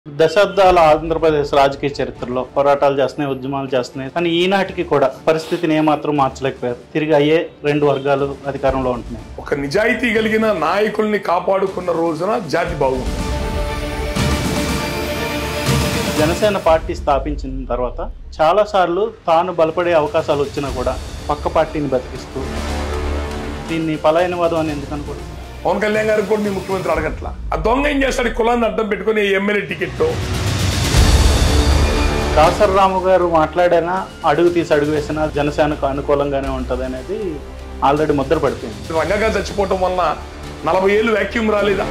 దశాబ్దాల ఆంధ్రప్రదేశ్ రాజకీయ చరిత్రలో పోరాటాలు చేస్తున్నాయి ఉద్యమాలు చేస్తున్నాయి కానీ ఈనాటికి కూడా పరిస్థితిని ఏమాత్రం మార్చలేకపోయారు తిరిగి అయ్యే రెండు వర్గాలు అధికారంలో ఉంటున్నాయి ఒక నిజాయితీ కలిగిన నాయకుల్ని కాపాడుకున్న రోజున జాతి బాగుంది జనసేన పార్టీ స్థాపించిన తర్వాత చాలా సార్లు తాను బలపడే అవకాశాలు వచ్చినా కూడా పక్క పార్టీని బతికిస్తూ దీన్ని పలాయనవాదం అని ఎందుకు అనుకోవడం పవన్ కళ్యాణ్ గారికి కూడా మీ ముఖ్యమంత్రి అడగట్లా ఆ దొంగ ఏం చేస్తాడు ఈ కులాన్ని అడ్డం పెట్టుకుని ఎమ్మెల్యే టికెట్ దాసర్ రాము గారు మాట్లాడినా అడుగు తీసి అడుగు వేసినా జనసేనకు అనుకూలంగానే ఉంటుంది అనేది ఆల్రెడీ ముద్ర పడిపోయింది రంగగా చచ్చిపోవటం వలన నలభై ఏళ్ళు వ్యాక్యూమ్ రాలేదా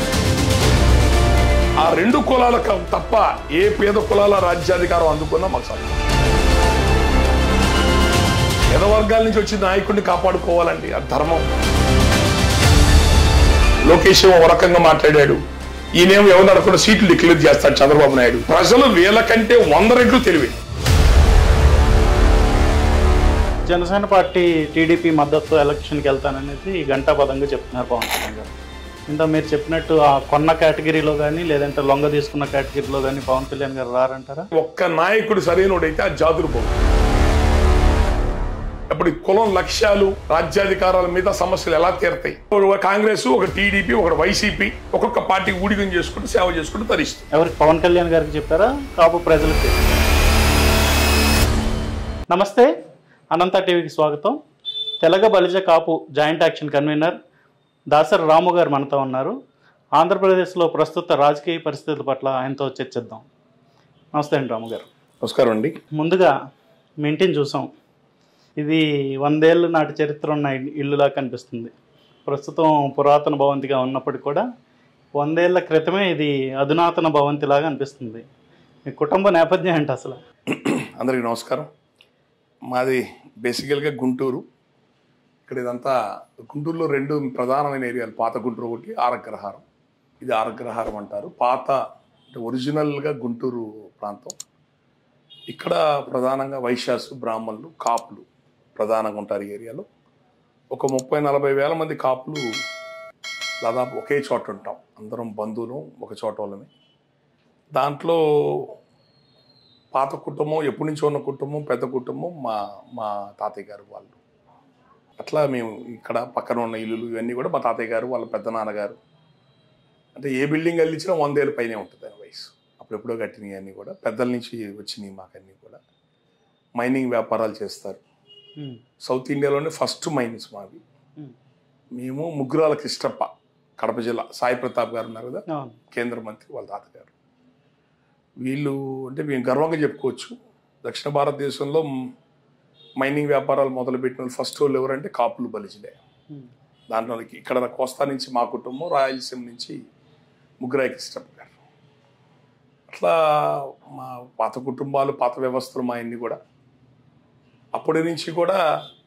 ఆ రెండు కులాలకు తప్ప ఏ పేద కులాల రాజ్యాధికారం అందుకున్నా మాకు సాధ్యం పేద వర్గాల నుంచి వచ్చిన నాయకుడిని కాపాడుకోవాలండి ఆ ధర్మం లోకేష్ ఏమో ఒక రకంగా మాట్లాడాడు ఈయనేమో ఎవరు అడగకుండా సీట్లు డిక్లేర్ చేస్తాడు చంద్రబాబు నాయుడు ప్రజలు వీళ్ళకంటే వంద రెట్లు తెలివి జనసేన పార్టీ టీడీపీ మద్దతు ఎలక్షన్కి వెళ్తాననేది గంటాపదంగా చెప్తున్నారు పవన్ కళ్యాణ్ గారు ఇంత మీరు చెప్పినట్టు ఆ కొన్న కేటగిరీలో కానీ లేదంటే లొంగ తీసుకున్న కేటగిరీలో కానీ పవన్ కళ్యాణ్ గారు రారంటారా ఒక్క నాయకుడు సరైనడైతే ఆ జాతులు పోవు అప్పుడు ఈ కులం లక్ష్యాలు రాజ్యాధికారాల మీద సమస్యలు ఎలా తీరతాయి ఒక కాంగ్రెస్ ఒక టీడీపీ ఒక వైసీపీ ఒక్కొక్క పార్టీ ఊడిగం చేసుకుంటూ సేవ చేసుకుంటూ తరిస్తుంది ఎవరికి పవన్ కళ్యాణ్ గారికి చెప్పారా కాపు ప్రజలకి నమస్తే అనంత టీవీకి స్వాగతం Telaga Balija Kapu joint action convener Dasari Ramu garu మనతో ఉన్నారు ఆంధ్రప్రదేశ్లో ప్రస్తుత రాజకీయ పరిస్థితుల పట్ల ఆయనతో చర్చిద్దాం నమస్తే అండి రాము గారు నమస్కారం అండి ముందుగా మీ ఇంటిని చూసాం ఇది వందేళ్ళ నాటి చరిత్ర ఉన్న ఇల్- ఇల్లులా కనిపిస్తుంది ప్రస్తుతం పురాతన భవంతిగా ఉన్నప్పటికీ కూడా వందేళ్ల క్రితమే ఇది అధునాతన భవంతిలాగా అనిపిస్తుంది మీ కుటుంబ నేపథ్యం ఏంటి అసలు అందరికీ నమస్కారం మాది బేసికల్గా గుంటూరు ఇక్కడ ఇదంతా గుంటూరులో రెండు ప్రధానమైన ఏరియాలు పాత గుంటూరు ఒకటి ఆరగ్రహారం ఇది ఆరగ్రహారం అంటారు పాత అంటే ఒరిజినల్గా గుంటూరు ప్రాంతం ఇక్కడ ప్రధానంగా వైశ్యాసు బ్రాహ్మణులు కాపులు ప్రధానంగా ఉంటారు ఈ ఏరియాలో ఒక ముప్పై నలభై వేల మంది కాపులు దాదాపు ఒకే చోట ఉంటాం అందరం బంధువులు ఒక చోట వాళ్ళమే దాంట్లో పాత కుటుంబం ఎప్పటి నుంచో ఉన్న కుటుంబం పెద్ద కుటుంబం మా మా తాతయ్య గారు వాళ్ళు అట్లా మేము ఇక్కడ పక్కన ఉన్న ఇల్లులు ఇవన్నీ కూడా మా తాతయ్య గారు వాళ్ళ పెద్ద నాన్నగారు అంటే ఏ బిల్డింగ్ వెళ్ళించినా వందేళ్ళ పైనే ఉంటుంది ఆయన వయసు అప్పుడెప్పుడో కట్టినవి అన్నీ కూడా పెద్దల నుంచి వచ్చినాయి మాకన్నీ కూడా మైనింగ్ వ్యాపారాలు చేస్తారు ఉమ్, సౌత్ ఇండియాలోనే ఫస్ట్ మైన్స్ మావి ఉమ్, మేము ముగ్గురాల కృష్ణప్ప కడప జిల్లా సాయి ప్రతాప్ గారు ఉన్నారు కదా అవును కేంద్ర మంత్రి వాళ్ళ తాతగారు వీళ్ళు అంటే మేము గర్వంగా చెప్పుకోవచ్చు దక్షిణ భారతదేశంలో మ్- మైనింగ్ వ్యాపారాలు మొదలుపెట్టిన వాళ్ళు ఫస్ట్ వాళ్ళు ఎవరంటే కాపులు బలిజిలే ఉమ్, దాంట్లో ఇక్కడ కోస్తా నుంచి మా కుటుంబం రాయలసీమ నుంచి ముగ్గురాయి కృష్ణప్ప గారు అట్లా మా పాత కుటుంబాలు పాత వ్యవస్థలు మా అన్ని కూడా అప్పటి నుంచి కూడా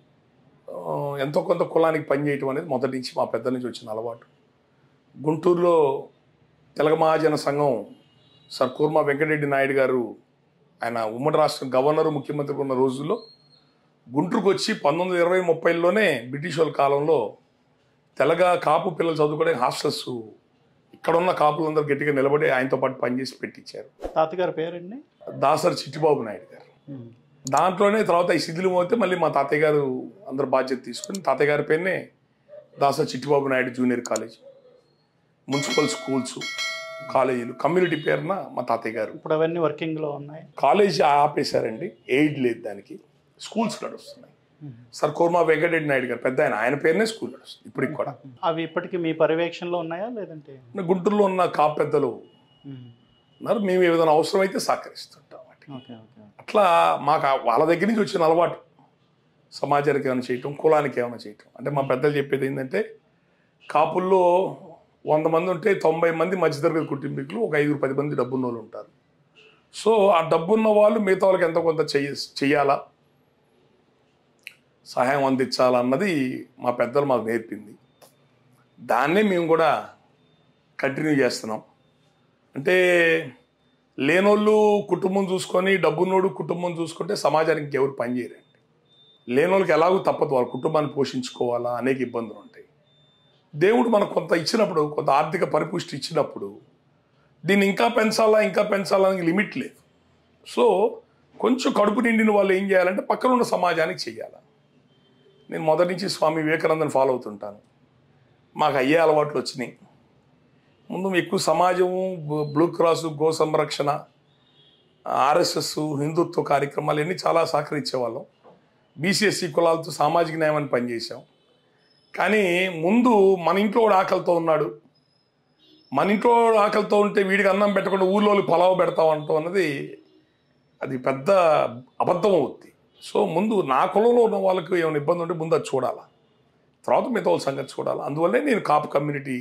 ఆ, ఎంతో కొంత కులానికి పనిచేయటం అనేది మొదటి నుంచి మా పెద్దల నుంచి వచ్చిన అలవాటు గుంటూరులో తెలగ మహాజన సంఘం సర్ కూర్మా వెంకటరెడ్డి నాయుడు గారు ఆయన ఉమ్మడి రాష్ట్రం గవర్నర్ ముఖ్యమంత్రి ఉన్న రోజుల్లో గుంటూరుకు వచ్చి పంతొమ్మిది వందల ఇరవై ముప్పైలోనే బ్రిటిష్ వాళ్ళ కాలంలో తెలగ కాపు పిల్లలు చదువుకోవడానికి హాస్టల్స్ ఇక్కడ ఉన్న కాపులందరూ గట్టిగా నిలబడి ఆయనతో పాటు పనిచేసి పెట్టించారు తాతగారి పేరండి దాసరి చిట్టిబాబు నాయుడు గారు ఉమ్, దాంట్లోనే తర్వాత ఈ శిథిలం అవుతే మళ్ళీ మా తాతయ్య గారు అందరు బాధ్యత తీసుకుని తాతయ్య గారి పేరునే Dasari Chittibabu Naidu junior college municipal schools కాలేజీలు కమ్యూనిటీ పేరున మా తాతయ్య గారు ఇప్పుడు అవన్నీ వర్కింగ్లో ఉన్నాయి కాలేజ్ ఆపేశారండి ఎయిడ్ లేదు దానికి స్కూల్స్ నడుస్తున్నాయి ఉమ్. సార్ కోర్మా వెంకటరెడ్డి నాయుడు గారు పెద్ద ఆయన ఆయన పేరునే స్కూల్ నడుస్తుంది ఇప్పటికి కూడా అవి ఇప్పటికీ మీ పర్యవేక్షణలో ఉన్నాయా లేదంటే గుంటూరులో ఉన్న కాపు పెద్దలు ఉమ్, ఉన్నారు మేము ఏదైనా అవసరం అయితే సహకరిస్తుంటాం వాటికి ఓకే ఓకే అట్లా మాకు ఆ- వాళ్ళ దగ్గర నుంచి వచ్చిన అలవాటు సమాజానికి ఏమైనా చేయటం కులానికి ఏమైనా చేయటం అంటే మా పెద్దలు చెప్పేది ఏంటంటే కాపుల్లో వంద మంది ఉంటే తొంభై మంది మధ్యతరగతి కుటుంబీకులు ఒక ఐదుగురు పది మంది డబ్బున్న వాళ్ళు ఉంటారు సో ఆ డబ్బున్న వాళ్ళు మిగతా వాళ్ళకి ఎంత కొంత చెయ్య చెయ్యాలా సహాయం అందించాలా అన్నది మా పెద్దలు మాకు నేర్పింది దాన్నే మేము కూడా కంటిన్యూ చేస్తున్నాం అంటే లేనోళ్ళు కుటుంబం చూసుకొని డబ్బున్నోడు కుటుంబం చూసుకుంటే సమాజానికి ఎవరు పనిచేయరండి లేనోళ్ళకి ఎలాగో తప్పదు వాళ్ళ కుటుంబాన్ని పోషించుకోవాలా అనేక ఇబ్బందులు ఉంటాయి దేవుడు మనకు కొంత ఇచ్చినప్పుడు కొంత ఆర్థిక పరిపుష్టి ఇచ్చినప్పుడు దీన్ని ఇంకా పెంచాలా ఇంకా పెంచాలా అని లిమిట్ లేదు సో కొంచెం కడుపు నిండిన వాళ్ళు ఏం చేయాలంటే పక్కన ఉన్న సమాజానికి చెయ్యాలి నేను మొదటి నుంచి స్వామి వివేకానందని ఫాలో అవుతుంటాను మాకు అయ్యే అలవాట్లు వచ్చినాయి ముందు ఎక్కువ సమాజము బ- బ్లూ క్రాస్ గో సంరక్షణ ఆర్ఎస్ఎస్ హిందుత్వ కార్యక్రమాలు అన్నీ చాలా సహకరించేవాళ్ళం బీసీఎస్సీ కులాలతో సామాజిక న్యాయాన్ని పనిచేసాం కానీ ముందు మన ఇంట్లో వాడు ఆకలితో ఉన్నాడు మన ఇంట్లో వాడు ఆకలితో ఉంటే వీడికి అన్నం పెట్టకుండా ఊళ్ళో పొలావు పెడతాం అంటాం అన్నది అది పెద్ద అబద్ధం అవుద్ది సో ముందు నా కులంలో ఉన్న వాళ్ళకి ఏమైనా ఇబ్బంది ఉంటే ముందు అది చూడాలా తర్వాత మిగతా వాళ్ళ సంగతి చూడాలి అందువల్లే నేను కాపు కమ్యూనిటీ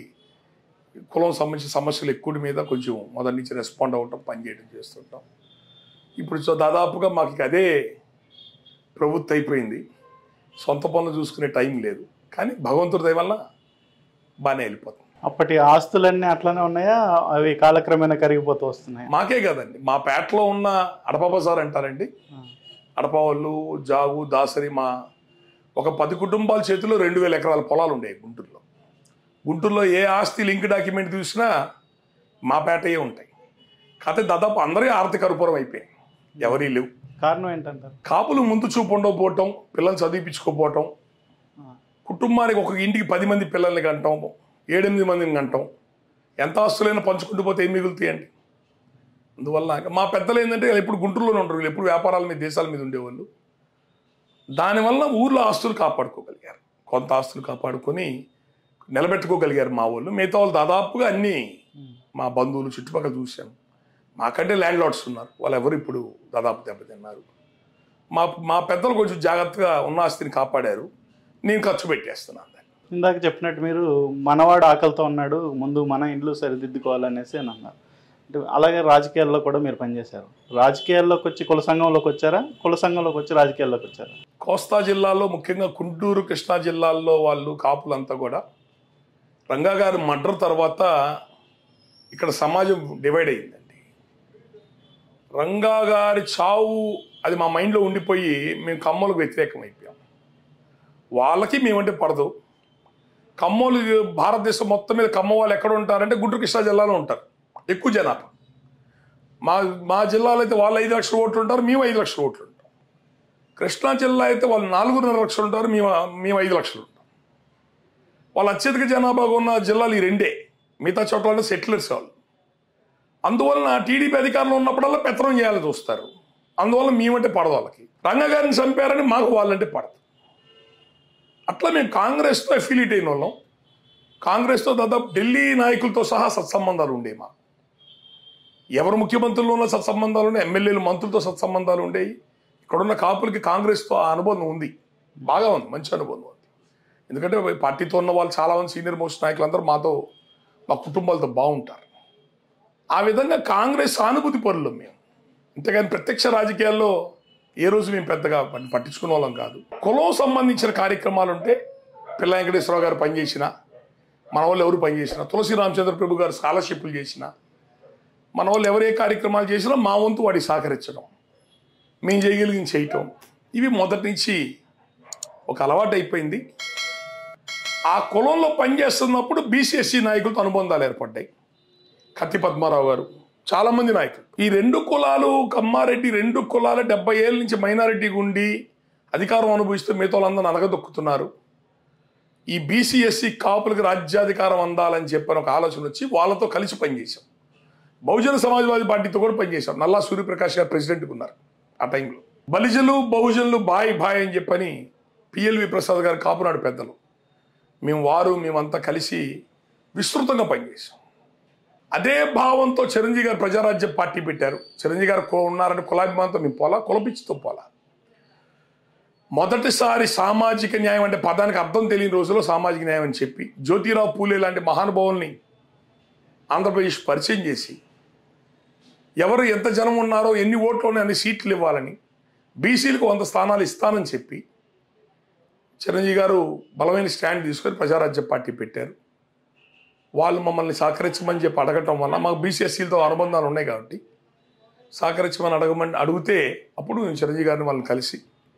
కులం సంబంధించిన సమస్యలు ఎక్కువ మీద కొంచెం మొదటి నుంచి రెస్పాండ్ అవ్వటం పనిచేయడం చేస్తుంటాం ఇప్పుడు సో దాదాపుగా మాకు ఇక అదే ప్రభుత్వం అయిపోయింది సొంత పనులు చూసుకునే టైం లేదు కానీ భగవంతుడి దయ వల్ల బాగానే వెళ్ళిపోతుంది అప్పటి ఆస్తులన్నీ అట్లనే ఉన్నాయా అవి కాలక్రమేణా కరిగిపోతూ వస్తున్నాయి మాకే కదండి మా పేటలో ఉన్న అడప బజార్ అంటారండి అడప వాళ్ళు జాగు దాసరి మా ఒక పది కుటుంబాల చేతిలో రెండు వేల ఎకరాల పొలాలు ఉండేవి గుంటూరులో గుంటూరులో ఏ ఆస్తి లింక్ డాక్యుమెంట్ చూసినా మా పేటయే ఉంటాయి కాకపోతే దాదాపు అందరి ఆర్థిక అరుపురం అయిపోయాయి ఎవరీ లేవు కారణం ఏంటంటారు కాపులు ముందు చూపు ఉండకపోవటం పిల్లల్ని చదివించుకోపోవటం కుటుంబానికి ఒక ఇంటికి పది మంది పిల్లల్ని కంటాం ఏడెనిమిది మందిని కంటాం ఎంత ఆస్తులైనా పంచుకుంటూ పోతే ఏం మిగులుతాయండి అందువల్ల మా పెద్దలు ఏంటంటే వీళ్ళు ఎప్పుడు గుంటూరులోనే ఉంటారు వీళ్ళు ఎప్పుడు వ్యాపారాల మీద దేశాల మీద ఉండేవాళ్ళు దానివల్ల ఊర్లో ఆస్తులు కాపాడుకోగలిగారు కొంత ఆస్తులు కాపాడుకొని నిలబెట్టుకోగలిగారు మా వాళ్ళు మిగతా వాళ్ళు దాదాపుగా అన్నీ మా బంధువులు చుట్టుపక్కల చూశాను మాకంటే ల్యాండ్ లార్డ్స్ ఉన్నారు వాళ్ళు ఎవరు ఇప్పుడు దాదాపు దెబ్బతిన్నారు మా మా పెద్దలు కొంచెం జాగ్రత్తగా ఉన్న ఆస్తిని కాపాడారు నేను ఖర్చు పెట్టేస్తున్నాను దాన్ని. ఇందాక చెప్పినట్టు మీరు మనవాడు ఆకలితో ఉన్నాడు ముందు మన ఇండ్లు సరిదిద్దుకోవాలనేసి అని అన్నారు అంటే అలాగే రాజకీయాల్లో కూడా మీరు పనిచేశారు రాజకీయాల్లోకి వచ్చి కుల సంఘంలోకి వచ్చారా కుల సంఘంలోకి వచ్చి రాజకీయాల్లోకి వచ్చారా కోస్తా జిల్లాలో ముఖ్యంగా గుంటూరు కృష్ణా జిల్లాల్లో వాళ్ళు కాపులంతా కూడా రంగా గారి మర్డర్ తర్వాత ఇక్కడ సమాజం డివైడ్ అయిందండి రంగా గారి చావు అది మా మైండ్లో ఉండిపోయి మేము కమ్మలకు వ్యతిరేకం అయిపోయాం వాళ్ళకి మేమంటే పడదు కమ్మలు భారతదేశం మొత్తం మీద కమ్మ వాళ్ళు ఎక్కడ ఉంటారంటే గుంటూరు కృష్ణా జిల్లాలో ఉంటారు ఎక్కువ జనాభా మా మా జిల్లాలో అయితే వాళ్ళు ఐదు లక్షల ఓట్లు ఉంటారు మేము ఐదు లక్షల ఓట్లు ఉంటాం కృష్ణా జిల్లా అయితే వాళ్ళు నాలుగున్నర లక్షలు ఉంటారు మేము మేము ఐదు లక్షలు ఉంటాం వాళ్ళు అత్యధిక జనాభాగా ఉన్న జిల్లాలు ఈ రెండే మిగతా చోట్ల సెటిలర్స్ వాళ్ళు అందువలన టీడీపీ అధికారంలో ఉన్నప్పుడల్లా పెత్తనం చేయాలని చూస్తారు అందువల్ల మేమంటే పడదు వాళ్ళకి రంగ గారిని చంపారని మాకు వాళ్ళంటే పడదు అట్లా మేము కాంగ్రెస్తో అఫిలియేట్ అయిన వాళ్ళం కాంగ్రెస్తో దాదాపు ఢిల్లీ నాయకులతో సహా సత్సంబంధాలు ఉండేవి మాకు ఎవరు ముఖ్యమంత్రులు ఉన్న సత్సంబంధాలు ఉన్నాయి ఎమ్మెల్యేలు మంత్రులతో సత్సంబంధాలు ఉండేవి ఇక్కడున్న కాపులకి కాంగ్రెస్తో ఆ అనుబంధం ఉంది బాగా ఉంది మంచి అనుబంధం ఉంది ఎందుకంటే పార్టీతో ఉన్న వాళ్ళు చాలా మంది సీనియర్ మోస్ట్ నాయకులు అందరూ మాతో మా కుటుంబాలతో బాగుంటారు ఆ విధంగా కాంగ్రెస్ సానుభూతి పరులు మేము అంతేగాని ప్రత్యక్ష రాజకీయాల్లో ఏ రోజు మేము పెద్దగా పట్- పట్టించుకునే వాళ్ళం కాదు కులం సంబంధించిన కార్యక్రమాలు ఉంటే పిల్ల వెంకటేశ్వరరావు గారు పనిచేసిన మన వాళ్ళు ఎవరు పనిచేసిన తులసి రామచంద్ర ప్రభు గారు స్కాలర్షిప్లు చేసిన మన వాళ్ళు ఎవరే కార్యక్రమాలు చేసినా మా వంతు వాడికి సహకరించడం మేము చేయగలిగింది చేయటం ఇవి మొదటి నుంచి ఒక అలవాటు అయిపోయింది ఆ కులంలో పనిచేస్తున్నప్పుడు బీసీఎస్సీ నాయకులతో అనుబంధాలు ఏర్పడ్డాయి కత్తి పద్మారావు గారు చాలా మంది నాయకులు ఈ రెండు కులాలు కమ్మారెడ్డి రెండు కులాలు డెబ్బై ఏళ్ళ నుంచి మైనారిటీగా ఉండి అధికారం అనుభవిస్తూ మిగతా వాళ్ళందరూ అనగదొక్కుతున్నారు ఈ బీసీఎస్సీ కాపులకు రాజ్యాధికారం అందాలని చెప్పని ఒక ఆలోచన వచ్చి వాళ్ళతో కలిసి పనిచేశాం బహుజన సమాజ్వాదీ పార్టీతో కూడా పనిచేశాం నల్లా సూర్యప్రకాష్ గారు ప్రెసిడెంట్గా ఉన్నారు ఆ టైంలో బలిజలు బహుజనులు బాయ్ బాయ్ అని చెప్పని పిఎల్వి ప్రసాద్ గారు కాపునాడు పెద్దలు మేము వారు మేమంతా కలిసి విస్తృతంగా పనిచేసాం అదే భావంతో చిరంజీవి గారు ప్రజారాజ్య పార్టీ పెట్టారు చిరంజీవి గారు కో- ఉన్నారని కులాభిమానంతో మేము పోలా కులపిచ్చితో పోలా మొదటిసారి సామాజిక న్యాయం అంటే పదానికి అర్థం తెలియని రోజుల్లో సామాజిక న్యాయం అని చెప్పి జ్యోతిరావు పూలే లాంటి మహానుభావుల్ని ఆంధ్రప్రదేశ్ పరిచయం చేసి ఎవరు ఎంత జనం ఉన్నారో ఎన్ని ఓట్లు ఉన్నాయో అన్ని సీట్లు ఇవ్వాలని బీసీలకు వంద స్థానాలు ఇస్తానని చెప్పి చిరంజీవి గారు బలమైన స్టాండ్ తీసుకొని ప్రజారాజ్య పార్టీ పెట్టారు వాళ్ళు మమ్మల్ని సహకరించమని చెప్పి అడగటం వల్ల మాకు బీసీఎస్సీలతో అనుబంధాలు ఉన్నాయి కాబట్టి సహకరించమని అడగమని అడిగితే అప్పుడు నేను చిరంజీవి గారిని వాళ్ళని కలిసి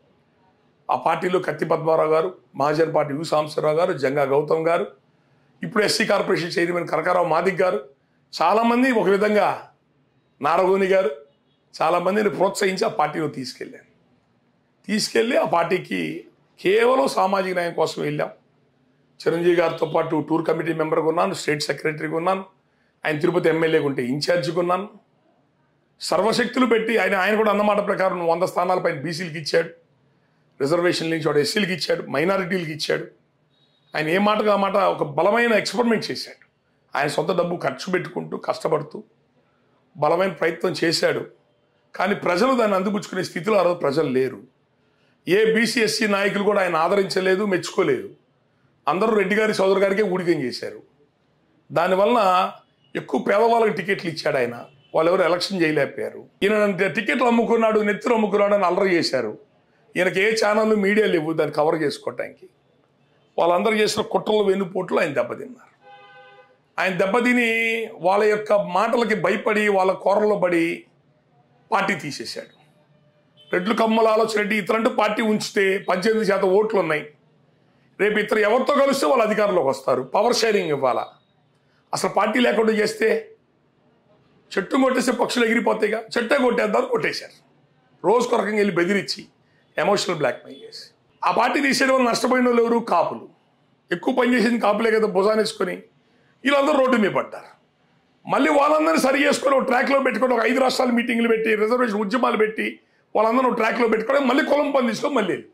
ఆ పార్టీలో కత్తి పద్మారావు గారు మహాజన్ పార్టీ యు సాంబశివరావు గారు జంగా గౌతమ్ గారు ఇప్పుడు SC corporation chairman Kanakarao Madik గారు చాలామంది ఒక విధంగా నారగోని గారు చాలామందిని ప్రోత్సహించి ఆ పార్టీలో తీసుకెళ్ళాను తీసుకెళ్ళి ఆ పార్టీకి కేవలం సామాజిక న్యాయం కోసం వెళ్ళాం చిరంజీవి గారితో పాటు టూర్ కమిటీ మెంబర్గా ఉన్నాను స్టేట్ సెక్రటరీగా ఉన్నాను ఆయన తిరుపతి ఎమ్మెల్యేగా ఉంటే ఇన్ఛార్జిగా ఉన్నాను సర్వశక్తులు పెట్టి ఆయన ఆయన కూడా అన్నమాట ప్రకారం వంద స్థానాలపైన బీసీలకు ఇచ్చాడు రిజర్వేషన్ నుంచి వాడు ఎస్సీలకు ఇచ్చాడు మైనారిటీలకు ఇచ్చాడు ఆయన ఏ మాటగా మాట ఒక బలమైన ఎక్స్పెరిమెంట్ చేశాడు ఆయన సొంత డబ్బు ఖర్చు పెట్టుకుంటూ కష్టపడుతూ బలమైన ప్రయత్నం చేశాడు కానీ ప్రజలు దాన్ని అందిపుచ్చుకునే స్థితిలో ఆ రోజు ప్రజలు లేరు ఏ బీసీ ఎస్సీ నాయకులు కూడా ఆయన ఆదరించలేదు మెచ్చుకోలేదు అందరూ రెడ్డి గారి సోదరు గారికే ఊడికం చేశారు దానివలన ఎక్కువ పేదవాళ్ళకి టికెట్లు ఇచ్చాడు ఆయన వాళ్ళు ఎవరు ఎలక్షన్ చేయలేకపోయారు ఈయన టికెట్లు అమ్ముకున్నాడు నెత్తులు అమ్ముకున్నాడు అని అల్లరి చేశారు ఈయనకి ఏ ఛానల్ మీడియా లేవు దాన్ని కవర్ చేసుకోవటానికి వాళ్ళందరూ చేసిన కుట్రలు వెన్నుపోట్లు ఆయన దెబ్బతిన్నారు ఆయన దెబ్బతిని వాళ్ళ యొక్క మాటలకి భయపడి వాళ్ళ కూరలో పడి పార్టీ తీసేశాడు రెడ్లు కమ్మల ఆలోచన రెడ్డి ఇతరంటూ పార్టీ ఉంచితే పద్దెనిమిది శాతం ఓట్లు ఉన్నాయి రేపు ఇతరు ఎవరితో కలిస్తే వాళ్ళు అధికారంలోకి వస్తారు పవర్ షేరింగ్ ఇవ్వాలా అసలు పార్టీ లేకుండా చేస్తే చెట్టు కొట్టేస్తే పక్షులు ఎగిరిపోతాయిగా చెట్టే కొట్టేద్దాం కొట్టేశారు రోజుకు రకంగా వెళ్ళి బెదిరించి ఎమోషనల్ బ్లాక్మెయిల్ చేసి ఆ పార్టీ తీసేయడం వల్ల నష్టపోయిన వాళ్ళు ఎవరు కాపులు ఎక్కువ పనిచేసింది కాపులే కదా భుజానేసుకొని వీళ్ళందరూ రోడ్డు మీద పడ్డారు మళ్ళీ వాళ్ళందరినీ సరి చేసుకొని ఒక ట్రాక్లో పెట్టుకొని ఒక ఐదు రాష్ట్రాల మీటింగ్లు పెట్టి రిజర్వేషన్ ఉద్యమాలు పెట్టి వాళ్ళందరూ ఒక ట్రాక్లో పెట్టుకొని మళ్ళీ కులం పని తీసుకొని మళ్ళీ వెళ్ళిపోయాం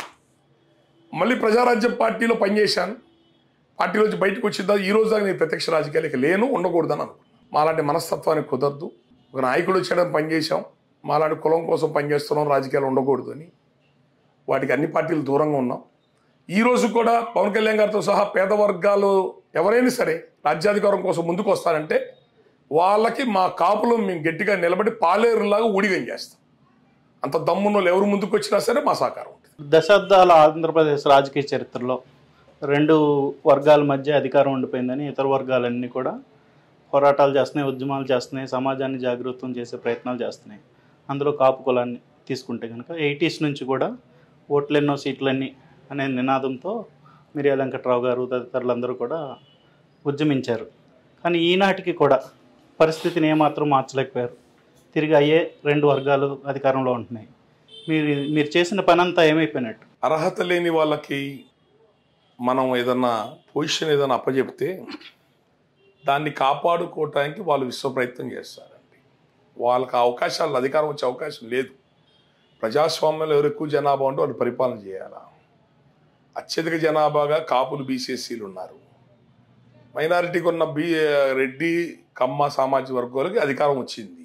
మళ్ళీ ప్రజారాజ్యం పార్టీలో పనిచేశాను పార్టీలోంచి బయటకు వచ్చిన తర్వాత ఈ రోజు దాకా నేను ప్రత్యక్ష రాజకీయాలు ఇక లేను ఉండకూడదని అనుకున్నాను మాలాంటి మనస్తత్వానికి కుదరదు ఒక నాయకుడు వచ్చాడని పనిచేశాం మాలాంటి కులం కోసం పనిచేస్తున్నాం రాజకీయాలు ఉండకూడదు అని వాటికి అన్ని పార్టీలు దూరంగా ఉన్నాం ఈ రోజు కూడా పవన్ కళ్యాణ్ గారితో సహా పేద వర్గాలు ఎవరైనా సరే రాజ్యాధికారం కోసం ముందుకు వస్తారంటే వాళ్ళకి మా కాపులో మేము గట్టిగా నిలబడి పాలేరులాగా ఊడిగం చేస్తాం అంత దమ్మున్న వాళ్ళు ఎవరు ముందుకు వచ్చినా సరే మా సహకారం ఉంటుంది దశాబ్దాల ఆంధ్రప్రదేశ్ రాజకీయ చరిత్రలో రెండు వర్గాల మధ్య అధికారం ఉండిపోయిందని ఇతర వర్గాలన్నీ కూడా పోరాటాలు చేస్తున్నాయి ఉద్యమాలు చేస్తున్నాయి సమాజాన్ని జాగృతం చేసే ప్రయత్నాలు చేస్తున్నాయి అందులో కాపు కులాన్ని తీసుకుంటే కనుక ఎయిటీస్ నుంచి కూడా ఓట్లెన్నో సీట్లన్నీ అనే నినాదంతో మిరియా వెంకట్రావు గారు తదితరులందరూ కూడా ఉద్యమించారు కానీ ఈనాటికి కూడా పరిస్థితిని ఏమాత్రం మార్చలేకపోయారు తిరిగి అయ్యే రెండు వర్గాలు అధికారంలో ఉంటున్నాయి మీరు మీరు చేసిన పనంతా ఏమైపోయినట్టు అర్హత లేని వాళ్ళకి మనం ఏదన్నా పొజిషన్ ఏదైనా అప్పచెప్తే దాన్ని కాపాడుకోవటానికి వాళ్ళు విశ్వ ప్రయత్నం చేస్తారండి వాళ్ళకి ఆ అవకాశాలు అధికారం వచ్చే అవకాశం లేదు ప్రజాస్వామ్యంలో ఎవరు ఎక్కువ జనాభా ఉంటే వాళ్ళు పరిపాలన చేయాలా అత్యధిక జనాభాగా కాపులు బీసీఎస్సీలు ఉన్నారు మైనారిటీకి ఉన్న బీ రెడ్డి కమ్మ సామాజిక వర్గాలకి అధికారం వచ్చింది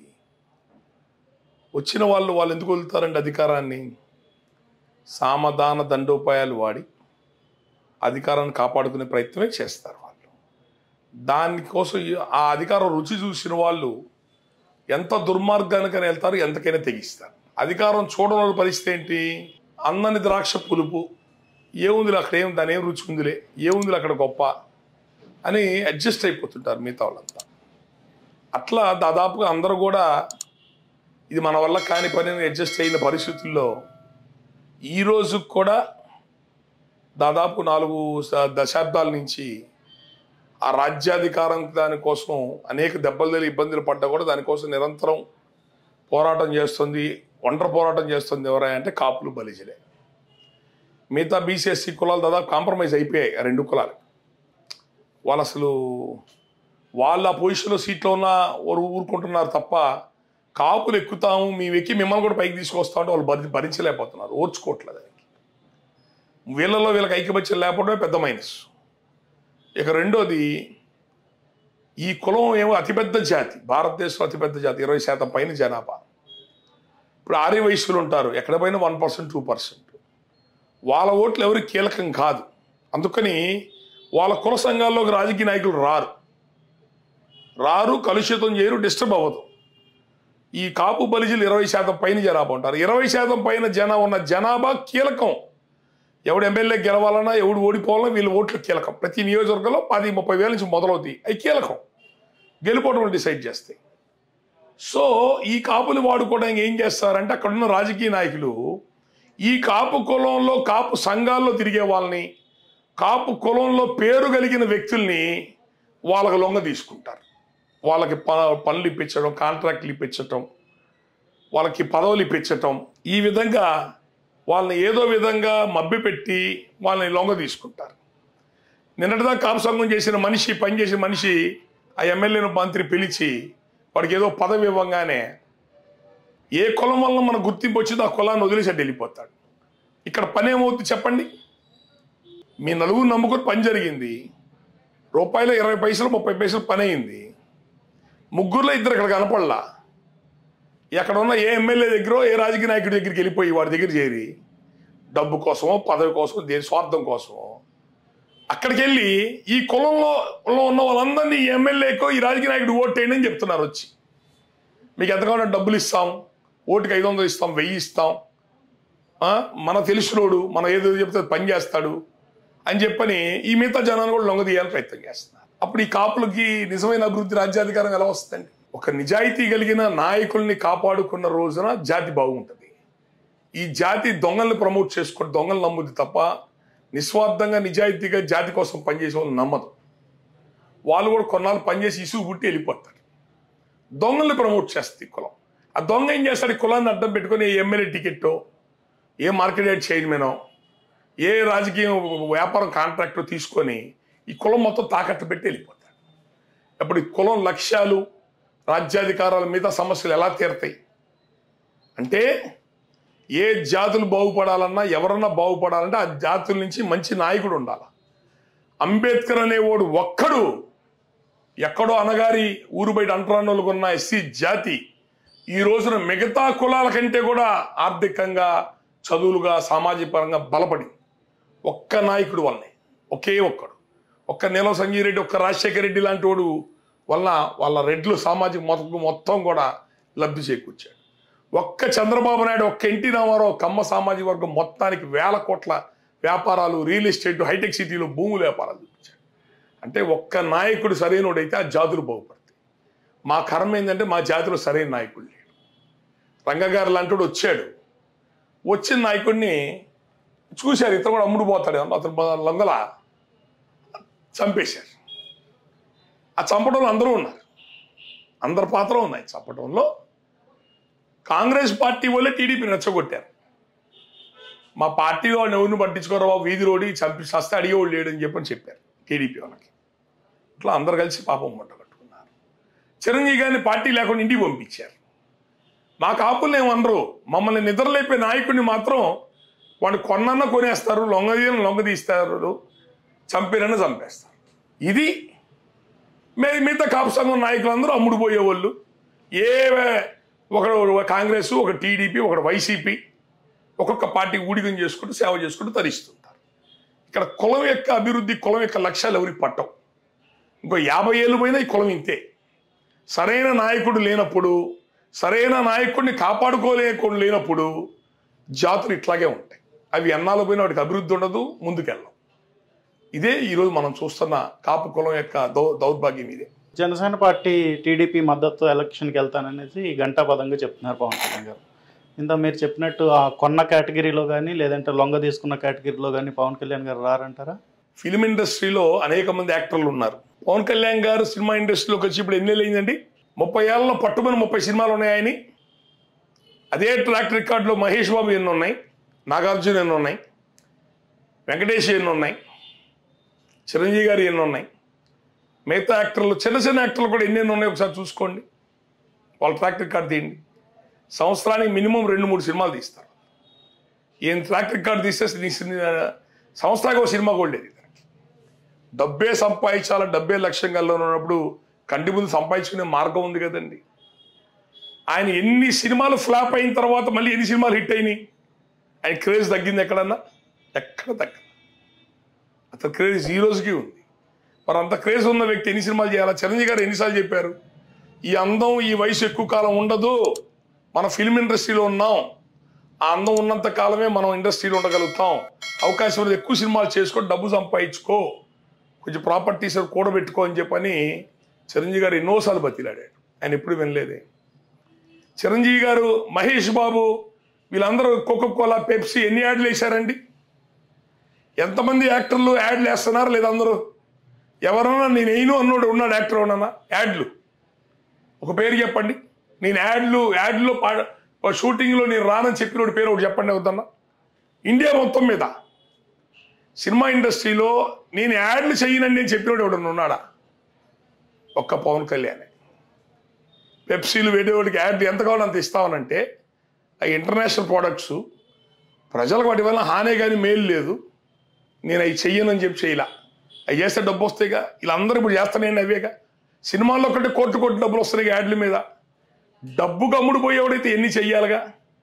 వచ్చిన వాళ్ళు వాళ్ళు ఎందుకు వదులుతారండి అధికారాన్ని సామధాన దండోపాయాలు వాడి అధికారాన్ని కాపాడుకునే ప్రయత్నమే చేస్తారు వాళ్ళు దానికోసం ఈ- ఆ అధికారం రుచి చూసిన వాళ్ళు ఎంత దుర్మార్గానికైనా వెళ్తారు ఎంతకైనా తెగిస్తారు అధికారం చూడడం వల్ల పరిస్థితి ఏంటి అందని ద్రాక్ష పులుపు ఏముందిలే అక్కడ ఏం దాని ఏం రుచి ఉందిలే ఏముందిలే అక్కడ గొప్ప అని అడ్జస్ట్ అయిపోతుంటారు మిగతా వాళ్ళంతా అట్లా దాదాపుగా అందరూ కూడా ఇది మన వల్ల కాని పని అడ్జస్ట్ అయిన పరిస్థితుల్లో ఈ రోజు కూడా దాదాపు నాలుగు స- దశాబ్దాల నుంచి ఆ రాజ్యాధికారం దానికోసం అనేక దెబ్బలు తగిలి ఇబ్బందులు పడ్డా కూడా దానికోసం నిరంతరం పోరాటం చేస్తుంది ఒంటరి పోరాటం చేస్తుంది ఎవరైనా అంటే కాపులు బలిజలే మిగతా బీసీఎస్సీ కులాలు దాదాపు కాంప్రమైజ్ అయిపోయాయి ఆ రెండు కులాలు వాళ్ళు అసలు వాళ్ళ పొజిషన్లో సీట్లో ఉన్న ఊరు ఊరుకుంటున్నారు తప్ప కాపులు ఎక్కుతాము మేము ఎక్కి మిమ్మల్ని కూడా పైకి తీసుకొస్తామంటే వాళ్ళు భరి భరించలేకపోతున్నారు ఓర్చుకోవట్లేదు దానికి వీళ్ళలో వీళ్ళకి ఐక్యమత్యం లేకపోవడమే పెద్ద మైనస్ ఇక రెండోది ఈ కులం ఏమో అతిపెద్ద జాతి భారతదేశంలో అతిపెద్ద జాతి ఇరవై శాతం పైన జనాభా ఇప్పుడు ఆర్య వయస్సులు ఉంటారు ఎక్కడ పైన వన్ పర్సెంట్ టూ పర్సెంట్ వాళ్ళ ఓట్లు ఎవరికి కీలకం కాదు అందుకని వాళ్ళ కుల సంఘాల్లోకి రాజకీయ నాయకులు రారు రారు కలుషితం చేయరు డిస్టర్బ్ అవ్వదు ఈ కాపు బలిజీలు ఇరవై శాతం పైన జనాభా ఉంటారు ఇరవై శాతం పైన జన ఉన్న జనాభా కీలకం ఎవడు ఎమ్మెల్యే గెలవాలన్నా ఎవడు ఓడిపోవాలన్నా వీళ్ళ ఓట్లు కీలకం ప్రతి నియోజకవర్గంలో పది ముప్పై వేల నుంచి మొదలవుతాయి అవి కీలకం గెలుపోవడం డిసైడ్ చేస్తాయి సో ఈ కాపులు వాడుకోవడానికి ఏం చేస్తారంటే అక్కడ ఉన్న రాజకీయ నాయకులు ఈ కాపు కులంలో కాపు సంఘాల్లో తిరిగే వాళ్ళని కాపు కులంలో పేరు కలిగిన వ్యక్తుల్ని వాళ్ళకు లొంగ తీసుకుంటారు వాళ్ళకి ప పనులు ఇప్పించడం కాంట్రాక్ట్లు ఇప్పించటం వాళ్ళకి పదవులు ఇప్పించటం ఈ విధంగా వాళ్ళని ఏదో విధంగా మభ్యపెట్టి వాళ్ళని లొంగ తీసుకుంటారు నిన్నటిదాకా కాపసంగం చేసిన మనిషి పనిచేసిన మనిషి ఆ ఎమ్మెల్యేను మంత్రి పిలిచి వాడికి ఏదో పదవి ఇవ్వగానే ఏ కులం వల్ల మన గుర్తింపు వచ్చిందో ఆ కులాన్ని వదిలేసి అటు వెళ్ళిపోతాడు ఇక్కడ పని ఏమవుతుంది చెప్పండి మీ నలుగురు నమ్ముకుని పని జరిగింది రూపాయలు ఇరవై పైసలు ముప్పై పైసలు పని అయింది ముగ్గురులో ఇద్దరు ఇక్కడ కనపడలా ఎక్కడ ఉన్న ఏ ఎమ్మెల్యే దగ్గర ఏ రాజకీయ నాయకుడి దగ్గరికి వెళ్ళిపోయి వాడి దగ్గర చేరి డబ్బు కోసమో పదవి కోసమో దేని స్వార్థం కోసమో అక్కడికి వెళ్ళి ఈ కులంలో లో ఉన్న వాళ్ళందరినీ ఈ ఎమ్మెల్యేకో ఈ రాజకీయ నాయకుడు ఓటేయండి అని చెప్తున్నారు వచ్చి మీకు ఎంత కావాలంటే డబ్బులు ఇస్తాం ఓటుకి ఐదు వందలు ఇస్తాం వెయ్యి ఇస్తాం ఆ, మన తెలిసినోడు మనం ఏదో చెప్తే అది పని చేస్తాడు అని చెప్పని ఈ మిగతా జనాన్ని కూడా లొంగదీయాలని ప్రయత్నం చేస్తున్నారు అప్పుడు ఈ కాపులకి నిజమైన అభివృద్ధి రాజ్యాధికారం ఎలా వస్తుందండి ఒక నిజాయితీ కలిగిన నాయకుల్ని కాపాడుకున్న రోజున జాతి బాగుంటుంది ఈ జాతి దొంగల్ని ప్రమోట్ చేసుకుని దొంగలు నమ్ముద్ది తప్ప నిస్వార్థంగా నిజాయితీగా జాతి కోసం పనిచేసే వాళ్ళు నమ్మదు వాళ్ళు కూడా కొన్నాళ్ళు పనిచేసి ఇసుగు పుట్టి వెళ్ళిపోతారు దొంగల్ని ప్రమోట్ చేస్తుంది ఈ కులం ఆ దొంగ ఏం చేస్తాడు ఈ కులాన్ని అడ్డం పెట్టుకొని ఏ ఎమ్మెల్యే టికెట్టో ఏ మార్కెట్ యార్డ్ చైర్మనో ఏ రాజకీయ వ్యాపారం కాంట్రాక్ట్ తీసుకొని ఈ కులం మొత్తం తాకట్టు పెట్టి వెళ్ళిపోతాడు అప్పుడు ఈ కులం లక్ష్యాలు రాజ్యాధికారాల మీద సమస్యలు ఎలా తీరతాయి అంటే ఏ జాతులు బాగుపడాలన్నా ఎవరన్నా బాగుపడాలంటే ఆ జాతుల నుంచి మంచి నాయకుడు ఉండాలి అంబేద్కర్ అనేవాడు ఒక్కడు ఎక్కడో అనగారి ఊరు బయట అంటరానులకు ఉన్న ఎస్సీ జాతి ఈ రోజున మిగతా కులాల కంటే కూడా ఆర్థికంగా చదువులుగా సామాజిక పరంగా బలపడింది ఒక్క నాయకుడు వల్లనే ఒకే ఒక్కడు ఒక్క నీలం సంజయ్ రెడ్డి ఒక్క రాజశేఖర రెడ్డి లాంటి వాడు వల్ల వాళ్ళ రెడ్లు సామాజిక మొత్తం మొత్తం కూడా లబ్ధి చేకూర్చాడు ఒక్క చంద్రబాబు నాయుడు ఒక్క ఎన్టీ రామారావు కమ్మ సామాజిక వర్గం మొత్తానికి వేల కోట్ల వ్యాపారాలు రియల్ ఎస్టేట్ హైటెక్ సిటీలో భూముల వ్యాపారాలు చూపించాడు అంటే ఒక్క నాయకుడు సరైనడైతే ఆ జాతులు బాగుపడతాయి మా కర్మ ఏంటంటే మా జాతిలో సరైన నాయకుడు లేడు రంగగారు లాంటి వచ్చాడు వచ్చిన నాయకుడిని చూశారు ఇతను కూడా అమ్ముడు పోతాడు అతను లొంగల చంపేశారు ఆ చంపడంలో అందరూ ఉన్నారు అందరి పాత్ర ఉన్నాయి చంపడంలో కాంగ్రెస్ పార్టీ వాళ్ళే టీడీపీని రెచ్చగొట్టారు మా పార్టీ వాళ్ళు ఎవరిని పట్టించుకోరా బాబు వీధి రోడి చంపి సస్తే అడిగేవాళ్ళు లేడని చెప్పని చెప్పారు టీడీపీ వాళ్ళకి ఇట్లా అందరు కలిసి పాపం మంట కట్టుకున్నారు చిరంజీవి గారిని పార్టీ లేకుండా ఇంటికి పంపించారు మా కాపుల్ని ఏమనరు మమ్మల్ని నిద్రలేపే నాయకుడిని మాత్రం వాడు కొన్నన్న కొనేస్తారు లొంగదీయని లొంగ తీస్తారు చంపినన్న చంపేస్తారు ఇది మే మిగతా కాపు సంఘం నాయకులందరూ అమ్ముడు పోయేవాళ్ళు ఏ ఒకడు కాంగ్రెస్ ఒక టీడీపీ ఒకటి వైసీపీ ఒక్కొక్క పార్టీ ఊడిగం చేసుకుంటూ సేవ చేసుకుంటూ తరిస్తుంటారు ఇక్కడ కులం యొక్క అభివృద్ధి కులం యొక్క లక్ష్యాలు ఎవరికి పట్టవు ఇంకో యాభై ఏళ్ళు పోయినా ఈ కులం ఇంతే సరైన నాయకుడు లేనప్పుడు సరైన నాయకుడిని కాపాడుకోలేకుండా లేనప్పుడు జాతులు ఇట్లాగే ఉంటాయి అవి ఎన్నాళ్ళు పోయినా వాటికి అభివృద్ధి ఉండదు ముందుకెళ్ళం ఇదే ఈరోజు మనం చూస్తున్న కాపు కులం యొక్క దౌ దౌర్భాగ్యం ఇదే జనసేన పార్టీ టీడీపీ మద్దతు ఎలక్షన్కి వెళ్తాననేసి గంటాపదంగా చెప్తున్నారు పవన్ కళ్యాణ్ గారు ఇంత మీరు చెప్పినట్టు ఆ కొన్న కేటగిరీలో కానీ లేదంటే లొంగ తీసుకున్న కేటగిరీలో కానీ పవన్ కళ్యాణ్ గారు రారంటారా ఫిలిం ఇండస్ట్రీలో అనేక మంది యాక్టర్లు ఉన్నారు పవన్ కళ్యాణ్ గారు సినిమా ఇండస్ట్రీలోకి వచ్చి ఇప్పుడు ఎన్ని అయిందండి ముప్పై ఏళ్ళలో పట్టుమని ముప్పై సినిమాలు ఉన్నాయి ఆయన అదే ట్రాక్ రికార్డులో మహేష్ బాబు ఎన్ని ఉన్నాయి నాగార్జున ఎన్ని ఉన్నాయి వెంకటేష్ ఎన్ని ఉన్నాయి చిరంజీవి గారు ఎన్ని ఉన్నాయి మిగతా యాక్టర్లు చిన్న చిన్న యాక్టర్లు కూడా ఎన్ని ఎన్ని ఉన్నాయి ఒకసారి చూసుకోండి వాళ్ళ ట్రాక్ రికార్డ్ తీయండి సంవత్సరానికి మినిమం రెండు మూడు సినిమాలు తీస్తారు ఈయన ట్రాక్ రికార్డ్ తీస్తే నీ సిని- సంవత్సరానికి ఒక సినిమా కూడా లేదు ఇతనికి. డబ్బే సంపాదించాల డబ్బే లక్ష్యంగా ఉన్నప్పుడు కంటి ముందు సంపాదించుకునే మార్గం ఉంది కదండి ఆయన ఎన్ని సినిమాలు ఫ్లాప్ అయిన తర్వాత మళ్ళీ ఎన్ని సినిమాలు హిట్ అయినాయి ఆయన క్రేజ్ తగ్గింది ఎక్కడన్నా ఎక్కడ తగ్గదు అతని క్రేజ్ ఈ రోజుకి ఉంది మరి అంత క్రేజ్ ఉన్న వ్యక్తి ఎన్ని సినిమాలు చేయాలా చిరంజీవి గారు ఎన్నిసార్లు చెప్పారు ఈ అందం ఈ వయసు ఎక్కువ కాలం ఉండదు మన ఫిల్మ్ ఇండస్ట్రీలో ఉన్నాం ఆ అందం ఉన్నంత కాలమే మనం ఇండస్ట్రీలో ఉండగలుగుతాం అవకాశం ఉన్నది ఎక్కువ సినిమాలు చేసుకో డబ్బు సంపాదించుకో కొంచెం ప్రాపర్టీస్ కూడబెట్టుకో అని చెప్పని చిరంజీవి గారు ఎన్నోసార్లు బతిలాడాడు ఆయన ఎప్పుడు వినలేదే చిరంజీవి గారు మహేష్ బాబు వీళ్ళందరూ కోకో కోలా పెప్సీ ఎన్ని యాడ్లు వేశారండి ఎంతమంది యాక్టర్లు యాడ్లు వేస్తున్నారు లేదా అందరూ ఎవరన్నా నేను వేయను అన్నోడు ఉన్నాడు యాక్టర్ ఉన్నానా యాడ్లు ఒక పేరు చెప్పండి నేను యాడ్లు యాడ్లో పా షూటింగ్లో నేను రానని చెప్పినోడి పేరు ఒకటి చెప్పండి అవుతున్నా ఇండియా మొత్తం మీద సినిమా ఇండస్ట్రీలో నేను యాడ్లు చేయనండి అని చెప్పినోడు ఎవడన్నా ఉన్నాడా ఒక్క పవన్ కళ్యాణ్ పెప్సీలు వేడేవాడికి యాడ్ ఎంత కావాలో అంత ఇస్తామనంటే ఆ ఇంటర్నేషనల్ ప్రోడక్ట్స్ ప్రజలకు వాటి వల్ల హానే కానీ మేలు లేదు నేను అవి చెయ్యనని చెప్పి చేయలా అవి చేస్తే డబ్బు వస్తాయిగా వీళ్ళందరూ ఇప్పుడు చేస్తానండి అవేగా సినిమాల్లో ఒకటి కోట్లు కోట్లు డబ్బులు వస్తున్నాయి యాడ్ల మీద డబ్బు గమ్ముడు పోయేవాడైతే ఎన్ని చెయ్యాలిగా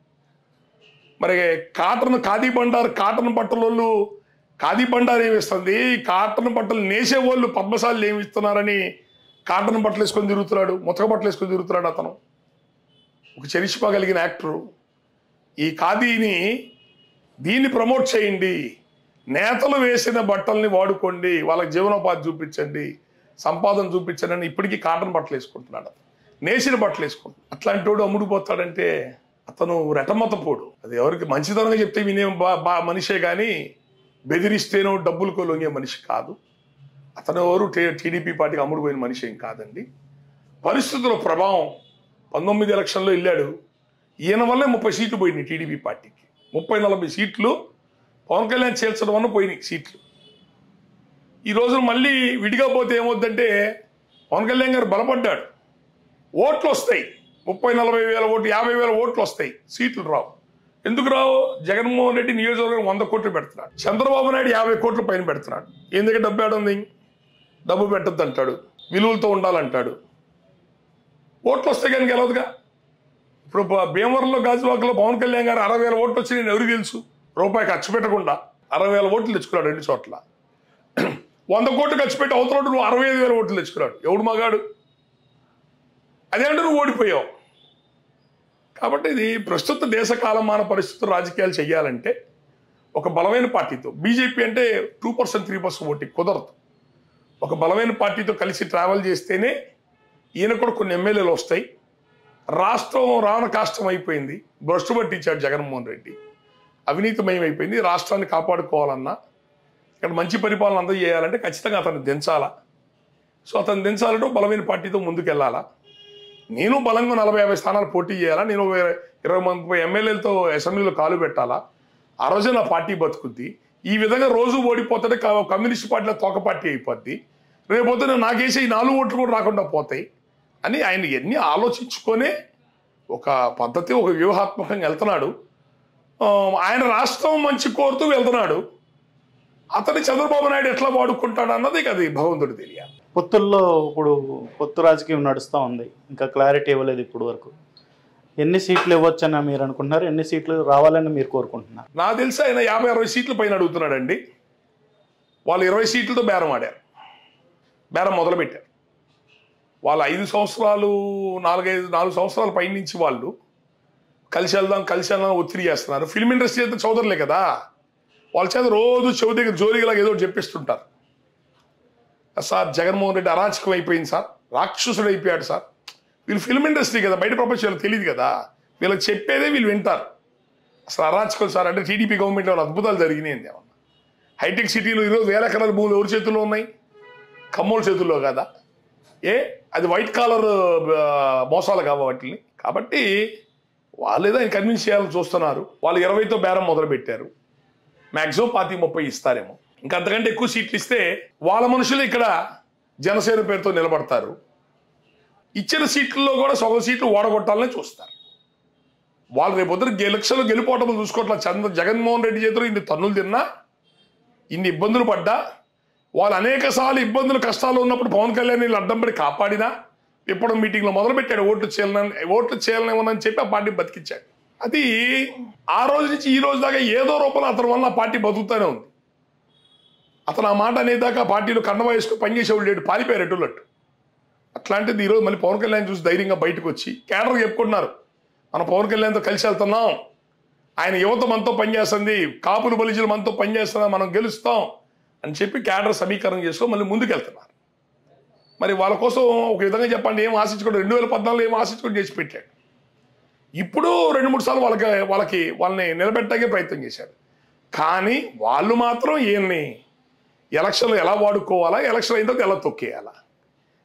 మరి కాటన్ ఖాదీ బండారు కాటన్ బట్టలోళ్ళు ఖాదీ బండారు ఏమి ఇస్తుంది కాటన్ బట్టలు నేసే వాళ్ళు పద్మశాలు ఏమి ఇస్తున్నారని కాటన్ బట్టలు వేసుకొని తిరుగుతున్నాడు ముతక బట్టలు వేసుకొని తిరుగుతున్నాడు అతను ఒక చరిష్మా కలిగిన యాక్టరు ఈ ఖాదీని దీన్ని ప్రమోట్ చేయండి నేతలు వేసిన బట్టల్ని వాడుకోండి వాళ్ళకి జీవనోపాధి చూపించండి సంపాదన చూపించండి అని ఇప్పటికీ కాటన్ బట్టలు వేసుకుంటున్నాడు అతను నేసిన బట్టలు వేసుకుంటున్నాడు అట్లాంటి వాడు అమ్ముడుపోతాడంటే అతను రెటమతపోడు అది ఎవరికి మంచితనంగా చెప్తే వినే బా బా మనిషే కానీ బెదిరిస్తేనో డబ్బులకు లొంగే మనిషి కాదు అతను ఎవరు టీడీపీ పార్టీకి అమ్ముడుపోయిన మనిషి ఏం కాదండి పరిస్థితుల ప్రభావం పంతొమ్మిది ఎలక్షన్లో వెళ్ళాడు ఈయన వల్లే ముప్పై సీట్లు పోయినాయి టీడీపీ పార్టీకి ముప్పై నలభై సీట్లు పవన్ కళ్యాణ్ చేర్చడం వల్ల పోయినాయి సీట్లు ఈ రోజున మళ్ళీ విడిగా పోతే ఏమవుద్దంటే పవన్ కళ్యాణ్ గారు బలపడ్డాడు ఓట్లు వస్తాయి ముప్పై నలభై వేల ఓట్లు యాభై వేల ఓట్లు వస్తాయి సీట్లు రావు ఎందుకు రావు జగన్మోహన్ రెడ్డి నియోజకవర్గం వంద కోట్లు పెడుతున్నాడు చంద్రబాబు నాయుడు యాభై కోట్ల పైన పెడుతున్నాడు ఎందుకంటే డబ్బు ఏడుంది డబ్బు పెట్టద్దు అంటాడు విలువలతో ఉండాలంటాడు ఓట్లు వస్తే కానీ గెలవదుగా ఇప్పుడు బ- భీమవరంలో గాజువాకలో పవన్ కళ్యాణ్ గారు అరవై వేల ఓట్లు వచ్చి నేను ఎవరికి తెలుసు రూపాయి ఖర్చు పెట్టకుండా అరవై వేల ఓట్లు తెచ్చుకున్నాడు రెండు చోట్ల వంద కోట్లు ఖర్చు పెట్టి అవతల నువ్వు అరవై ఐదు వేల ఓట్లు తెచ్చుకున్నాడు ఎవడు మగాడు అదేంటే నువ్వు ఓడిపోయావు కాబట్టి ఇది ప్రస్తుత దేశ కాలమాన పరిస్థితులు రాజకీయాలు చేయాలంటే ఒక బలమైన పార్టీతో బీజేపీ అంటే two percent three percent voting కుదరదు ఒక బలమైన పార్టీతో కలిసి ట్రావెల్ చేస్తేనే ఈయన కూడా కొన్ని ఎమ్మెల్యేలు వస్తాయి రాష్ట్రం రావణ కాష్టం అయిపోయింది భ్రష్టు పట్టించాడు జగన్మోహన్ రెడ్డి అవినీతిమయం అయిపోయింది రాష్ట్రాన్ని కాపాడుకోవాలన్నా ఇక్కడ మంచి పరిపాలన అందజేయాలంటే ఖచ్చితంగా అతను దించాలా సో అతను దించాలంటే ఒక బలమైన పార్టీతో ముందుకెళ్ళాలా నేను బలంగా నలభై యాభై స్థానాలు పోటీ చేయాలా నేను ఒక ఇరవై ముప్పై ఎమ్మెల్యేలతో అసెంబ్లీలో కాలు పెట్టాలా ఆ రోజే నా పార్టీ బతుకుద్ది ఈ విధంగా రోజు ఓడిపోతే క- కమ్యూనిస్ట్ పార్టీలో తోక పార్టీ అయిపోద్ది రేపొద్దున నాకేసి ఈ నాలుగు ఓట్లు కూడా రాకుండా పోతాయి అని ఆయన ఎన్ని ఆలోచించుకొనే ఒక పద్ధతి ఒక వ్యూహాత్మకంగా వెళ్తున్నాడు ఆ, ఆయన రాష్ట్రం మంచి కోరుతూ వెళ్తున్నాడు అతని చంద్రబాబు నాయుడు ఎట్లా వాడుకుంటాడు అన్నది అది భగవంతుడు తెలియాలి పొత్తుల్లో ఇప్పుడు పొత్తు రాజకీయం నడుస్తూ ఉంది ఇంకా క్లారిటీ ఇవ్వలేదు ఇప్పుడు వరకు ఎన్ని సీట్లు ఇవ్వచ్చని మీరు అనుకుంటున్నారు ఎన్ని సీట్లు రావాలని మీరు కోరుకుంటున్నారు నాకు తెలిసి ఆయన యాభై అరవై సీట్ల పైన అడుగుతున్నాడండి వాళ్ళు ఇరవై సీట్లతో బేరం ఆడారు బేరం మొదలుపెట్టారు వాళ్ళు ఐదు సంవత్సరాలు నాలుగైదు నాలుగు సంవత్సరాల పై నుంచి వాళ్ళు కలిసి వెళ్దాం కలిసి వెళ్దాం ఒత్తిడి చేస్తున్నారు ఫిల్మ్ ఇండస్ట్రీ అయితే చౌదరులే కదా వాళ్ళ చేత రోజు చెవి దగ్గర జోలిగలాగా ఏదో ఒకటి చెప్పిస్తుంటారు సార్ జగన్మోహన్ రెడ్డి అరాచకం అయిపోయింది సార్ రాక్షసుడు అయిపోయాడు సార్ వీళ్ళు ఫిల్మ్ ఇండస్ట్రీ కదా బయట ప్రపంచంలో తెలియదు కదా వీళ్ళకి చెప్పేదే వీళ్ళు వింటారు అసలు అరాచకం సార్ అంటే టీడీపీ గవర్నమెంట్లో వాళ్ళు అద్భుతాలు జరిగినాయి ఏమన్నా హైటెక్ సిటీలో ఈరోజు వేల ఎకరాల భూములు ఎవరి చేతుల్లో ఉన్నాయి కమ్మోల చేతుల్లో కదా ఏ అది వైట్ కాలర్ మోసాలు కావు వాటిని కాబట్టి వాళ్ళు ఏదో ఆయన కన్విన్స్ చేయాలని చూస్తున్నారు వాళ్ళు ఇరవైతో బేరం మొదలు పెట్టారు మ్యాక్సిమం పాతి ముప్పై ఇస్తారేమో ఇంకా అంతకంటే ఎక్కువ సీట్లు ఇస్తే వాళ్ళ మనుషులు ఇక్కడ జనసేన పేరుతో నిలబడతారు ఇచ్చిన సీట్లలో కూడా సగం సీట్లు ఓడగొట్టాలని చూస్తారు వాళ్ళు రేపు పొద్దున ఎలక్షన్లో గెలిపోవటం చూసుకోవట్లా చంద్ర జగన్మోహన్ రెడ్డి చేతిలో ఇన్ని తన్నులు తిన్నా ఇన్ని ఇబ్బందులు పడ్డా వాళ్ళు అనేక సార్లు ఇబ్బందులు కష్టాలు ఉన్నప్పుడు పవన్ కళ్యాణ్ వీళ్ళు అడ్డం పడి కాపాడినా ఇప్పుడు మీటింగ్లో మొదలు పెట్టాడు ఓట్లు చేయాలని ఓట్లు చేయాలనివ్వనని చెప్పి ఆ పార్టీ బతికించాడు అది ఆ రోజు నుంచి ఈ రోజు దాకా ఏదో రూపంలో అతని వల్ల ఆ పార్టీ బతుకుతూనే ఉంది అతను ఆ మాట అనేదాకా ఆ పార్టీలో కండవ వేసుకుని పనిచేసేవాళ్ళు లేడు పారిపోయారు ఎటులట్టు అట్లాంటిది ఈరోజు మళ్ళీ పవన్ కళ్యాణ్ చూసి ధైర్యంగా బయటకు వచ్చి కేడర్ చెప్పుకుంటున్నారు మనం పవన్ కళ్యాణ్తో కలిసి వెళ్తున్నాం ఆయన యువత మనతో పనిచేస్తుంది కాపులు బలిజలు మనతో పనిచేస్తున్నా మనం గెలుస్తాం అని చెప్పి కేడర్ సమీకరణ చేసుకొని మళ్ళీ ముందుకు వెళ్తున్నారు మరి వాళ్ళ కోసం ఒక విధంగా చెప్పండి ఏం ఆశించుకోండి రెండు వేల పద్నాలుగులో ఏం ఆశించుకొని చేసి పెట్టాడు ఇప్పుడు రెండు మూడు సార్లు వాళ్ళకి వాళ్ళకి వాళ్ళని నిలబెట్టడానికి ప్రయత్నం చేశాడు కానీ వాళ్ళు మాత్రం ఈయన్ని ఎలక్షన్లు ఎలా వాడుకోవాలా ఎలక్షన్ అయిన తర్వాత ఎలా తొక్కేయాలా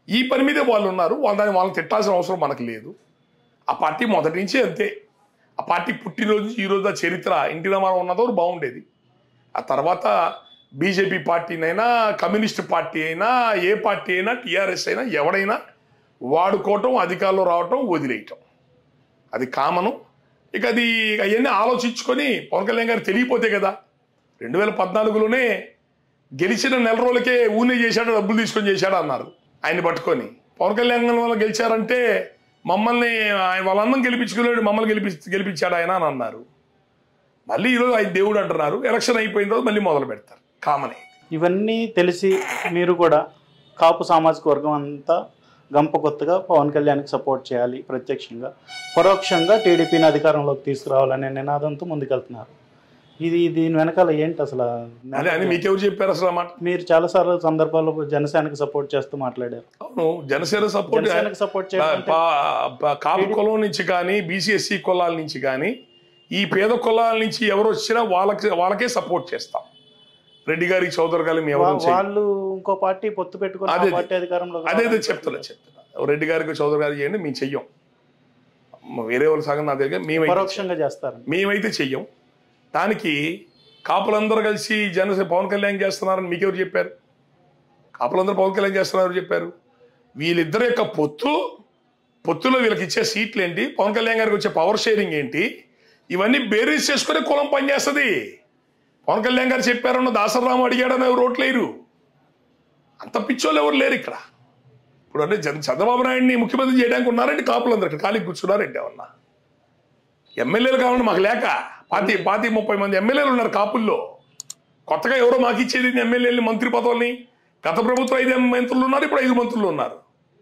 ఈ పని మీదే వాళ్ళు ఉన్నారు వాళ్ళ దాన్ని వాళ్ళని తిట్టాల్సిన అవసరం మనకు లేదు ఆ పార్టీ మొదటి నుంచి అంతే ఆ పార్టీ పుట్టినరోజు ఈ రోజు ఆ చరిత్ర ఇంటి రామారావు ఉన్నదో బాగుండేది ఆ తర్వాత బీజేపీ పార్టీనైనా కమ్యూనిస్ట్ పార్టీ అయినా ఏ పార్టీ అయినా టీఆర్ఎస్ అయినా ఎవడైనా వాడుకోవటం అధికారంలో రావటం వదిలేయటం అది కామను ఇక అది అవన్నీ ఆలోచించుకొని పవన్ కళ్యాణ్ గారు తెలియపోతే కదా రెండు వేల పద్నాలుగులోనే గెలిచిన నెల రోజులకే ఊనే చేశాడు డబ్బులు తీసుకొని చేశాడు అన్నారు ఆయన్ని పట్టుకొని పవన్ కళ్యాణ్ వల్ల గెలిచారంటే మమ్మల్ని ఆయన వాళ్ళందరం గెలిపించుకున్నాడు మమ్మల్ని గెలిపి గెలిపించాడు ఆయన అని అన్నారు మళ్ళీ ఈరోజు ఆయన దేవుడు అంటున్నారు ఎలక్షన్ అయిపోయిన తర్వాత మళ్ళీ మొదలు పెడతారు కామనే ఇవన్నీ తెలిసి మీరు కూడా కాపు సామాజిక వర్గం అంతా గంప కొత్తగా పవన్ కళ్యాణ్కి సపోర్ట్ చేయాలి ప్రత్యక్షంగా పరోక్షంగా టీడీపీని అధికారంలోకి తీసుకురావాలనే నినాదంతో ముందుకెళ్తున్నారు ఇది దీని వెనకాల ఏంటి అసలు అదే అని మీకెవరు చెప్పారు అసలు అన్నమాట మీరు చాలాసార్లు సందర్భాల్లో జనసేనకి సపోర్ట్ చేస్తూ మాట్లాడారు అవును జనసేన సపోర్ట్ జనసేనకి సపోర్ట్ చేయడం కాపు కులం నుంచి కానీ బీసీఎస్సీ కులాల నుంచి కానీ ఈ పేద కులాల నుంచి ఎవరు వచ్చినా వాళ్ళకి వాళ్ళకే సపోర్ట్ చేస్తాం రెడ్డి గారి చౌదరి గారి మేము ఎవరు చెయ్యం. వాళ్ళు ఇంకో పార్టీ పొత్తు పెట్టుకుని ఆ అదే. పార్టీ అధికారంలో అదే అదే చెప్తున్నా చెప్తున్నా రెడ్డి గారికి చౌదరి గారికి చేయండి మేము చెయ్యం వేరే వాళ్ళ సగం నా దగ్గర మేమైతే పరోక్షంగా చేస్తారు మేమైతే చెయ్యం దానికి కాపులందరూ కలిసి జనసేన పవన్ కళ్యాణ్ చేస్తున్నారని మీకెవరు చెప్పారు కాపులందరూ పవన్ కళ్యాణ్ చేస్తున్నారు చెప్పారు వీళ్ళిద్దరి యొక్క పొత్తు పొత్తులో వీళ్ళకి ఇచ్చే సీట్లు ఏంటి పవన్ కళ్యాణ్ గారికి వచ్చే పవర్ షేరింగ్ ఏంటి ఇవన్నీ బేరీస్ చేసుకుని కులం పనిచేస్తుంది పవన్ కళ్యాణ్ గారు చెప్పారన్న దాసరాము అడిగాడని ఎవరు ఓట్లేరు అంత పిచ్చోళ్ళు ఎవరు లేరు ఇక్కడ ఇప్పుడు అంటే జన- చంద్రబాబు నాయుడిని ముఖ్యమంత్రి చేయడానికి ఉన్నారంటే కాపులందరూ ఇక్కడ ఖాళీ కూర్చున్నారంటే ఏమన్నా ఎమ్మెల్యేలు కావాలంటే మాకు లేక పాతి పాతి ముప్పై మంది ఎమ్మెల్యేలు ఉన్నారు కాపుల్లో కొత్తగా ఎవరో మాకు ఇచ్చేది ఎమ్మెల్యేలు మంత్రి పదవుల్ని గత ప్రభుత్వం ఐదు మంత్రులు ఉన్నారు ఇప్పుడు ఐదు మంత్రులు ఉన్నారు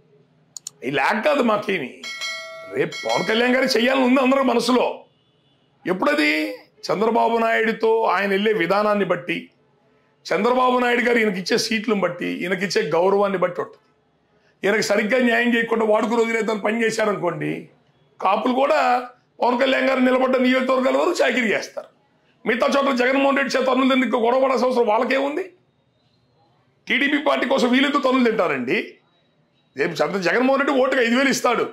ఈ లేక కాదు మాకేమి రేపు పవన్ కళ్యాణ్ గారు చెయ్యాలని ఉంది అందరూ మనసులో ఎప్పుడది చంద్రబాబు నాయుడుతో ఆయన వెళ్ళే విధానాన్ని బట్టి చంద్రబాబు నాయుడు గారు ఈయనకిచ్చే సీట్లను బట్టి ఈయనకిచ్చే గౌరవాన్ని బట్టి ఉంటుంది ఈయనకి సరిగ్గా న్యాయం చేయకుండా వాడుకు రోజులేదని పని చేశారనుకోండి కాపులు కూడా పవన్ కళ్యాణ్ గారు నిలబడ్డ నియోజకవర్గాల వరకు చాకిరీ చేస్తారు మిగతా చోట్ల జగన్మోహన్ రెడ్డి చేత తన్నులు తింటే గొడవ పడాల్సిన అవసరం వాళ్ళకేముంది టీడీపీ పార్టీ కోసం వీళ్ళతో తన్నులు తింటారండి రేపు చంద్ర జగన్మోహన్ రెడ్డి ఓటుకు ఐదు వేలు ఇస్తాడు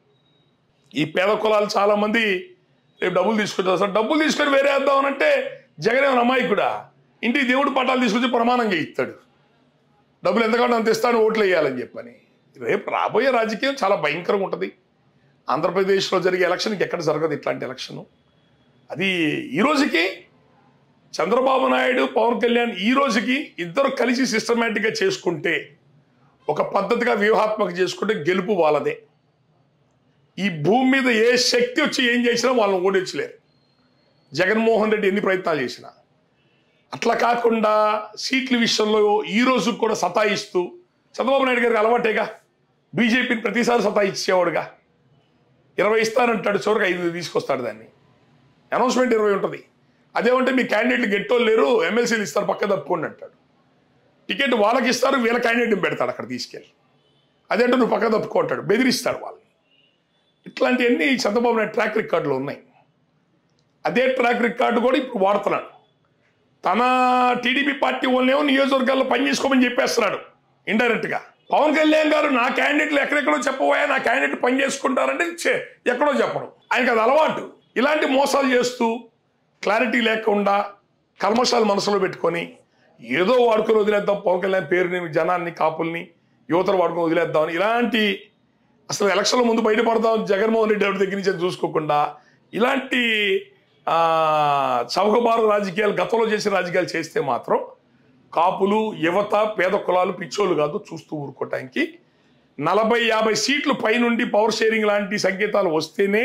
ఈ పేద కులాలు చాలా మంది రేపు డబ్బులు తీసుకుంటారు సార్ డబ్బులు తీసుకొని వేరే వేద్దామనంటే జగన్ ఏమైనా అమాయకుడా ఇంటికి దేవుడు పట్టాలు తీసుకొచ్చి ప్రమాణం చేయిస్తాడు డబ్బులు ఎంతకాలం అంత ఇస్తాను ఓట్లు వేయాలని చెప్పని రేపు రాబోయే రాజకీయం చాలా భయంకరంగా ఉంటుంది ఆంధ్రప్రదేశ్లో జరిగే ఎలక్షన్కి ఎక్కడ జరగదు ఇట్లాంటి ఎలక్షన్ అది ఈ రోజుకి చంద్రబాబు నాయుడు పవన్ కళ్యాణ్ ఈ రోజుకి ఇద్దరు కలిసి సిస్టమేటిక్గా చేసుకుంటే ఒక పద్ధతిగా వ్యూహాత్మక చేసుకుంటే గెలుపు వాళ్ళదే ఈ భూమి మీద ఏ శక్తి వచ్చి ఏం చేసినా వాళ్ళని ఓడించలేరు జగన్మోహన్ రెడ్డి ఎన్ని ప్రయత్నాలు చేసినా అట్లా కాకుండా సీట్ల విషయంలో ఈ రోజు కూడా సతాయిస్తూ చంద్రబాబు నాయుడు గారికి అలవాటేగా బీజేపీని ప్రతిసారి సతాయిచ్చేవాడుగా ఇరవై ఇస్తానంటాడు చివరికి ఐదు తీసుకొస్తాడు దాన్ని అనౌన్స్మెంట్ ఇరవై ఉంటుంది అదేమంటే మీ క్యాండిడేట్లు గెట్టోళ్ళు లేరు ఎమ్మెల్సీలు ఇస్తారు పక్క తప్పుకోండి అంటాడు టికెట్ వాళ్ళకి ఇస్తారు వీళ్ళ క్యాండిడేట్ని పెడతాడు అక్కడ తీసుకెళ్ళి అదేంటే నువ్వు పక్క తప్పుకో అంటాడు బెదిరిస్తాడు వాళ్ళని ఇట్లాంటివన్నీ చంద్రబాబు నాయుడు ట్రాక్ రికార్డులో ఉన్నాయి అదే ట్రాక్ రికార్డు కూడా ఇప్పుడు వాడుతున్నాడు తన టీడీపీ పార్టీ వాళ్ళేమో నియోజకవర్గాల్లో పని చేసుకోమని చెప్పేస్తున్నాడు ఇండైరెక్ట్ గా పవన్ కళ్యాణ్ గారు నా క్యాండిడేట్లు ఎక్కడెక్కడో చెప్పబోయా నా క్యాండిడేట్ పని చేసుకుంటారంటే ఛే, ఎక్కడో చెప్పడం ఆయనకు అది అలవాటు ఇలాంటి మోసాలు చేస్తూ క్లారిటీ లేకుండా కల్మషాలు మనసులో పెట్టుకొని ఏదో వాడుకొని వదిలేద్దాం పవన్ కళ్యాణ్ పేరుని జనాన్ని కాపుల్ని యువతను వాడుకొని వదిలేద్దామని ఇలాంటి అసలు ఎలక్షన్ల ముందు బయటపడదాం జగన్మోహన్ రెడ్డి గారి దగ్గర నుంచి చూసుకోకుండా ఇలాంటి ఆ, చౌకబారు రాజకీయాలు గతంలో చేసిన రాజకీయాలు చేస్తే మాత్రం కాపులు యువత పేద కులాలు పిచ్చోళ్ళు కాదు చూస్తూ ఊరుకోవటానికి నలభై యాభై సీట్లు పైనుండి పవర్ షేరింగ్ లాంటి సంకేతాలు వస్తేనే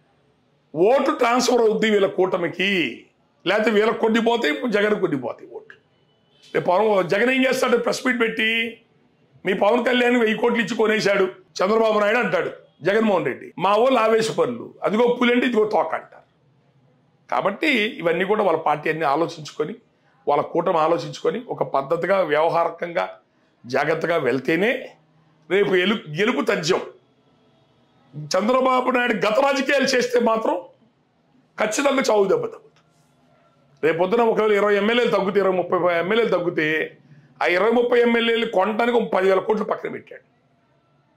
ఓటు ట్రాన్స్ఫర్ అవుద్ది వీళ్ళ కూటమికి లేకపోతే వీళ్ళకి కొద్దిపోతాయి జగన్ కొద్దిపోతాయి ఓట్లు రేపు పవన్ జగన్ ఏం చేస్తాడు ప్రెస్ మీట్ పెట్టి మీ పవన్ కళ్యాణ్ వెయ్యి కోట్లు ఇచ్చి కొనేశాడు చంద్రబాబు నాయుడు అంటాడు జగన్మోహన్ రెడ్డి మా వాళ్ళు ఆవేశపరులు అదిగో పులంటే ఇదిగో తోక అంటారు కాబట్టి ఇవన్నీ కూడా వాళ్ళ పార్టీ అన్ని ఆలోచించుకొని వాళ్ళ కూటమి ఆలోచించుకొని ఒక పద్ధతిగా వ్యవహారకంగా జాగ్రత్తగా వెళ్తేనే రేపు ఎలు గెలుపు తథ్యం చంద్రబాబు నాయుడు గత రాజకీయాలు చేస్తే మాత్రం ఖచ్చితంగా చావు దెబ్బ తగ్గుతుంది రేపు పొద్దున ఒకవేళ ఇరవై ఎమ్మెల్యేలు తగ్గితే ఇరవై ముప్పై ఎమ్మెల్యేలు తగ్గితే ఆ ఇరవై ముప్పై ఎమ్మెల్యేలు కొనడానికి ఒక పదివేల కోట్లు పక్కన పెట్టాడు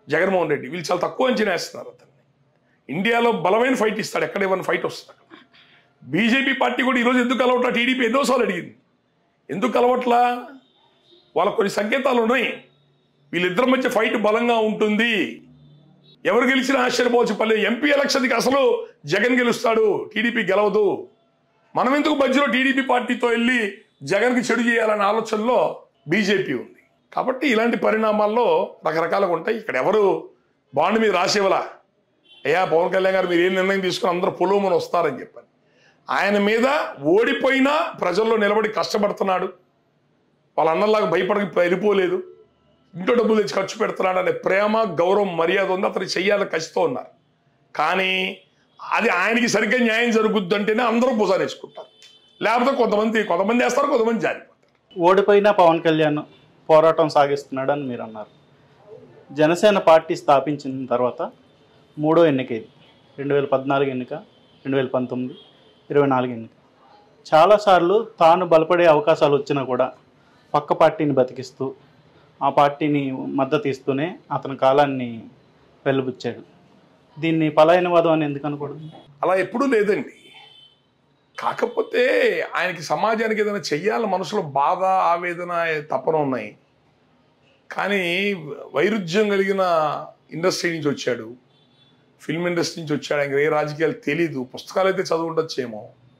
జగన్మోహన్ రెడ్డి వీళ్ళు చాలా తక్కువ అంచనా వేస్తున్నారు అతన్ని ఇండియాలో బలమైన ఫైట్ ఇస్తాడు ఎక్కడ ఏమైనా ఫైట్ వస్తుంది అక్కడ బీజేపీ పార్టీ కూడా ఈరోజు ఎందుకు కలవట్లా టీడీపీ ఎన్నోసార్లు అడిగింది ఎందుకు కలవట్లా వాళ్ళకు కొన్ని సంకేతాలు ఉన్నాయి వీళ్ళిద్దరి మధ్య ఫైట్ బలంగా ఉంటుంది ఎవరు గెలిచినా ఆశ్చర్యపోవచ్చు పల్లె ఎంపీ ఎలక్షన్కి అసలు జగన్ గెలుస్తాడు టీడీపీ గెలవదు మనం ఎందుకు మధ్యలో టీడీపీ పార్టీతో వెళ్ళి జగన్కి చెడు చేయాలనే ఆలోచనలో బీజేపీ ఉంది కాబట్టి ఇలాంటి పరిణామాల్లో రకరకాలుగా ఉంటాయి ఇక్కడ ఎవరు బాండ్ మీద రాసేవలా అయ్యా పవన్ కళ్యాణ్ గారు మీరు ఏం నిర్ణయం తీసుకుని అందరూ పొలోమని వస్తారని చెప్పాను ఆయన మీద ఓడిపోయినా ప్రజల్లో నిలబడి కష్టపడుతున్నాడు వాళ్ళ అన్నలాగా భయపడకి వెళ్ళిపోలేదు ఇంట్లో డబ్బులు తెచ్చి ఖర్చు పెడుతున్నాడు అనే ప్రేమ గౌరవం మర్యాద ఉంది అతను చెయ్యాలని కసితో ఉన్నారు కానీ అది ఆయనకి సరిగ్గా న్యాయం జరుగుద్ది అంటేనే అందరూ భుజాలు వేసుకుంటారు లేకపోతే కొంతమంది కొంతమంది వేస్తారు కొంతమంది జారిపోతారు ఓడిపోయినా పవన్ కళ్యాణ్ పోరాటం సాగిస్తున్నాడని మీరు అన్నారు జనసేన పార్టీ స్థాపించిన తర్వాత మూడో ఎన్నిక ఇది రెండు వేల పద్నాలుగు ఎన్నిక రెండు వేల పంతొమ్మిది ఇరవై నాలుగు ఎన్నిక చాలాసార్లు తాను బలపడే అవకాశాలు వచ్చినా కూడా పక్క పార్టీని బతికిస్తూ ఆ పార్టీని మద్దతు ఇస్తూనే అతని కాలాన్ని వెలుబుచ్చాడు దీన్ని పలాయనవాదం అని ఎందుకు అనకూడదు అలా ఎప్పుడూ లేదండి కాకపోతే ఆయనకి సమాజానికి ఏదైనా చెయ్యాలని మనసులో బాధ ఆవేదన తపన ఉన్నాయి కానీ వైరుధ్యం కలిగిన ఇండస్ట్రీ నుంచి వచ్చాడు ఫిల్మ్ ఇండస్ట్రీ నుంచి వచ్చాడు ఆయన ఏ రాజకీయాలు తెలీదు పుస్తకాలు అయితే చదువు ఉండొచ్చేమో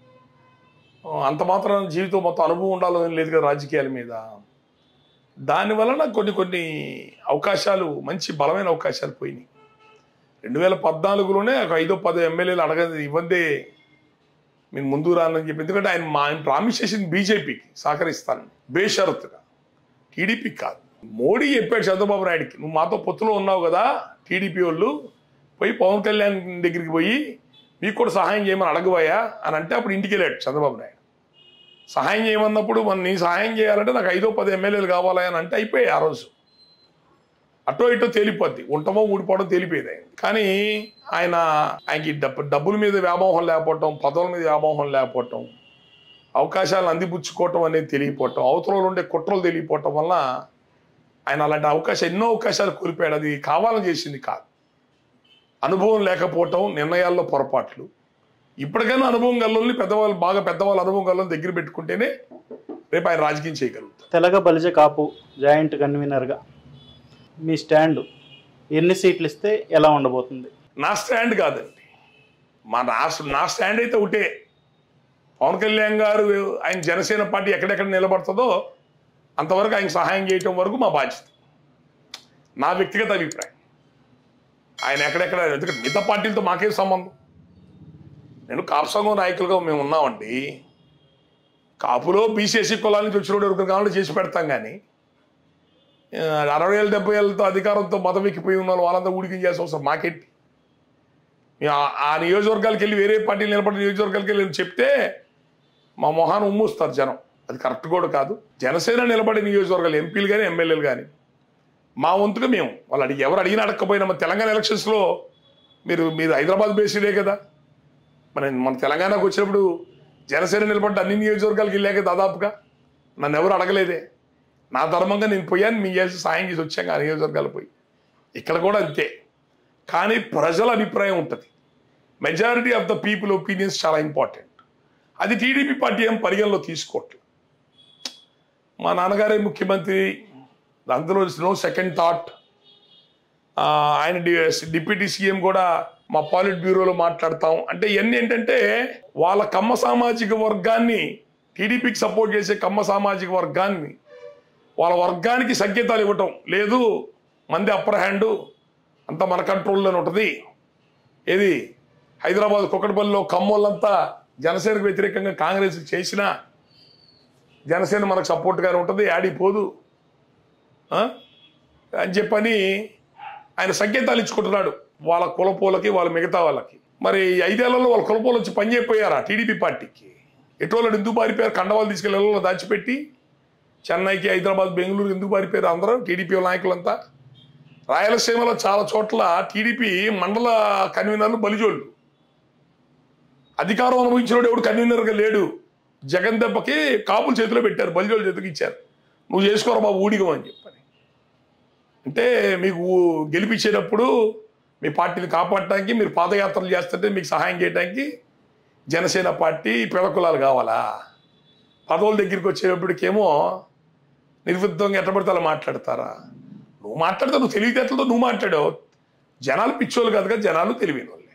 ఆ, అంత మాత్రం జీవితం మొత్తం అనుభవం ఉండాలని లేదు కదా రాజకీయాల మీద దాని వలన కొన్ని కొన్ని అవకాశాలు మంచి బలమైన అవకాశాలు పోయినాయి రెండు వేల పద్నాలుగులోనే ఒక ఐదో పదో ఎమ్మెల్యేలు అడగదు ఇవ్వందే మీరు ముందు రానని చెప్పి ఎందుకంటే ఆయన మా ఆయన ప్రామిస్ చేసింది బీజేపీకి సహకరిస్తాను బేషరతుగా టీడీపీకి కాదు మోడీ చెప్పాడు చంద్రబాబు నాయుడికి నువ్వు మాతో పొత్తులో ఉన్నావు కదా టీడీపీ వాళ్ళు పోయి పవన్ కళ్యాణ్ దగ్గరికి పోయి మీకు కూడా సహాయం చేయమని అడగబోయా అని అంటే అప్పుడు ఇంటికి వెళ్ళాడు చంద్రబాబు నాయుడు సహాయం చేయమన్నప్పుడు మన నీ సహాయం చేయాలంటే నాకు ఐదో పది ఎమ్మెల్యేలు కావాలా అని అంటే అయిపోయాయి ఆ రోజు అటో ఇటో తేలిపోద్ది ఉంటమో ఊడిపోవడం తేలిపోయేది ఆయన కానీ ఆయన ఆయనకి డబ్బు డబ్బుల మీద వ్యామోహం లేకపోవటం పదవుల మీద వ్యామోహం లేకపోవటం అవకాశాలను అందిపుచ్చుకోవటం అనేది తెలియపోవటం అవతలలో ఉండే కుట్రలు తెలియపోవటం వల్ల ఆయన అలాంటి అవకాశం ఎన్నో అవకాశాలు కోల్పోయాడు అది కావాలని చేసింది కాదు అనుభవం లేకపోవటం నిర్ణయాల్లో పొరపాట్లు ఇప్పటికైనా అనుభవం గల్లోని పెద్దవాళ్ళు బాగా పెద్దవాళ్ళ అనుభవం గల్లని దగ్గర పెట్టుకుంటేనే రేపు ఆయన రాజకీయం చేయగలుగుతారు తెలగ బలిజ కాపు జాయింట్ కన్వీనర్గా మీ స్టాండ్ ఎన్ని సీట్లు ఇస్తే ఎలా ఉండబోతుంది నా స్టాండ్ కాదండి మా నా నా స్టాండ్ అయితే ఒకటే పవన్ కళ్యాణ్ గారు ఆయన జనసేన పార్టీ ఎక్కడెక్కడ నిలబడుతుందో అంతవరకు ఆయన సహాయం చేయటం వరకు మా బాధ్యత నా వ్యక్తిగత అభిప్రాయం ఆయన ఎక్కడెక్కడ ఎందుకంటే మిగతా పార్టీలతో మాకేం సంబంధం నేను కాపు సంఘం నాయకులుగా మేము ఉన్నామండి కాపులో బీసీఎస్సీ కులాల నుంచి వచ్చిన వాడు ఎవరికి కావాలంటే చేసి పెడతాం కానీ ఆ, అరవై ఏళ్ళ డెబ్బై ఏళ్ళతో అధికారంతో మతం ఎక్కిపోయి ఉన్న వాళ్ళు వాళ్ళంతా ఊడికి చేయాల్సిన అవసరం మాకేంటి మేము ఆ- ఆ నియోజకవర్గాలకు వెళ్ళి వేరే పార్టీలు నిలబడిన నియోజకవర్గాలకు వెళ్ళి చెప్తే మా మొహాన్ని ఉమ్మూస్తారు జనం అది కరెక్ట్ కూడా కాదు జనసేన నిలబడే నియోజకవర్గాలు ఎంపీలు కానీ ఎమ్మెల్యేలు కానీ మా వంతుగా మేము వాళ్ళు అడిగి ఎవరు అడిగినా అడగకపోయినా మన తెలంగాణ ఎలక్షన్స్లో మీరు మీరు హైదరాబాద్ బేస్డే కదా మన మన తెలంగాణకు వచ్చినప్పుడు జనసేన నిలబడ్డ అన్ని నియోజకవర్గాలకు వెళ్ళాక దాదాపుగా నన్ను ఎవరు అడగలేదే నా ధర్మంగా నేను పోయాను మీ చేసి సాయం చేసి వచ్చాను ఆ నియోజకవర్గాలు పోయి ఇక్కడ కూడా అంతే కానీ ప్రజల అభిప్రాయం ఉంటుంది majority of the people opinions చాలా ఇంపార్టెంట్ అది టీడీపీ పార్టీ ఏం పరిగణలో తీసుకోవట్లేదు మా నాన్నగారే ముఖ్యమంత్రి అందులో నో సెకండ్ థాట్ ఆయన డి- డిప్యూటీ సీఎం కూడా మా పాలిట్ బ్యూరోలో మాట్లాడతాం అంటే ఇవన్నీ ఏంటంటే వాళ్ళ కమ్మ సామాజిక వర్గాన్ని టీడీపీకి సపోర్ట్ చేసే కమ్మ సామాజిక వర్గాన్ని వాళ్ళ వర్గానికి సంకేతాలు ఇవ్వటం లేదు మంది అప్పర్ హ్యాండ్ అంతా మన కంట్రోల్లోనే ఉంటుంది ఏది హైదరాబాద్ కుక్కటిపల్లిలో కమ్మోళ్ళంతా జనసేనకు వ్యతిరేకంగా కాంగ్రెస్ చేసినా జనసేన మనకు సపోర్ట్గానే ఉంటుంది యాడిపోదు ఆ? అని చెప్పని ఆయన సంకేతాలు ఇచ్చుకుంటున్నాడు వాళ్ళ కులపోలకి వాళ్ళ మిగతా వాళ్ళకి మరి ఈ ఐదేళ్లలో వాళ్ళ కులపోలు వచ్చి పని చేయకపోయారా టీడీపీ పార్టీకి ఎటువంటి ఎందుకు పారిపోయారు కండవాళ్ళు తీసుకెళ్ళి ఇళ్లలో దాచిపెట్టి చెన్నైకి హైదరాబాద్ బెంగళూరు ఎందుకు పారిపోయారు అందరూ టీడీపీ నాయకులంతా రాయలసీమలో చాలా చోట్ల టీడీపీ మండల కన్వీనర్లు బలిజోళ్ళు అధికారం అనుభవించినోడు ఎవడు కన్వీనర్గా లేడు జగన్ దెబ్బకి కాపుల చేతిలో పెట్టారు బలిజోళ్ళ చేతికి ఇచ్చారు నువ్వు చేసుకోరా బాబు ఊడిగం అని చెప్పని అంటే మీకు గెలిపించేటప్పుడు మీ పార్టీని కాపాడటానికి మీరు పాదయాత్రలు చేస్తుంటే మీకు సహాయం చేయడానికి జనసేన పార్టీ పిడకులాలు కావాలా పదవుల దగ్గరికి వచ్చేటప్పటికేమో నిర్విద్ధంగా ఎట్టబడితే అలా మాట్లాడతారా నువ్వు మాట్లాడితే నువ్వు తెలివితేటలతో నువ్వు మాట్లాడావు జనాలు పిచ్చోళ్ళు కాదు కదా జనాలు తెలివైన వాళ్ళే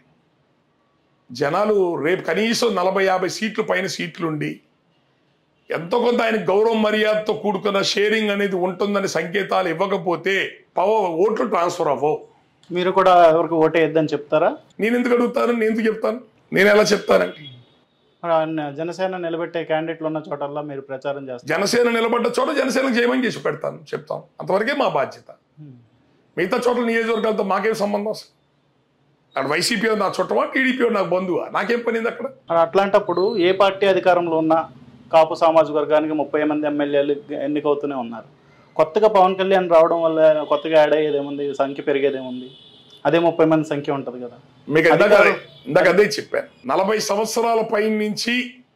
జనాలు రేపు కనీసం నలభై యాభై సీట్లు పైన సీట్లుండి ఎంతో కొంత ఆయన గౌరవ మర్యాదతో కూడుకున్న షేరింగ్ అనేది ఉంటుందని సంకేతాలు ఇవ్వకపోతే పవర్ ఓట్లు ట్రాన్స్ఫర్ అవ్వవు మీరు కూడా ఎవరికి ఓటేయద్దని చెప్తారా నేను ఎందుకు అడుగుతాను నేను ఎందుకు చెప్తాను నేను ఎలా చెప్తానండి మరి ఆయన జనసేన నిలబెట్టే క్యాండిడేట్లు ఉన్న చోటల్లా మీరు ప్రచారం చేస్తారు జనసేన నిలబడ్డ చోట జనసేనకు చేయమని చేసి పెడతాను చెప్తాం అంతవరకే మా బాధ్యత మిగతా చోట్ల నియోజకవర్గాలతో మాకేం సంబంధం అసలు అక్కడ వైసీపీ నా చుట్టమా టీడీపీ నాకు బంధువా నాకేం పనింది అక్కడ మరి అట్లాంటప్పుడు ఏ పార్టీ అధికారంలో ఉన్నా కాపు సామాజిక వర్గానికి ముప్పై మంది ఎమ్మెల్యేలు ఎన్నికవుతూనే ఉన్నారు కొత్తగా పవన్ కళ్యాణ్ రావడం వల్ల కొత్తగా యాడ్ అయ్యేది ఏముంది సంఖ్య పెరిగేదేముంది అదే ముప్పై మంది సంఖ్య ఉంటుంది కదా మీకు ఇందాక అధికారం- ఇందాక అదే చెప్పాను నలభై సంవత్సరాల పై నుంచి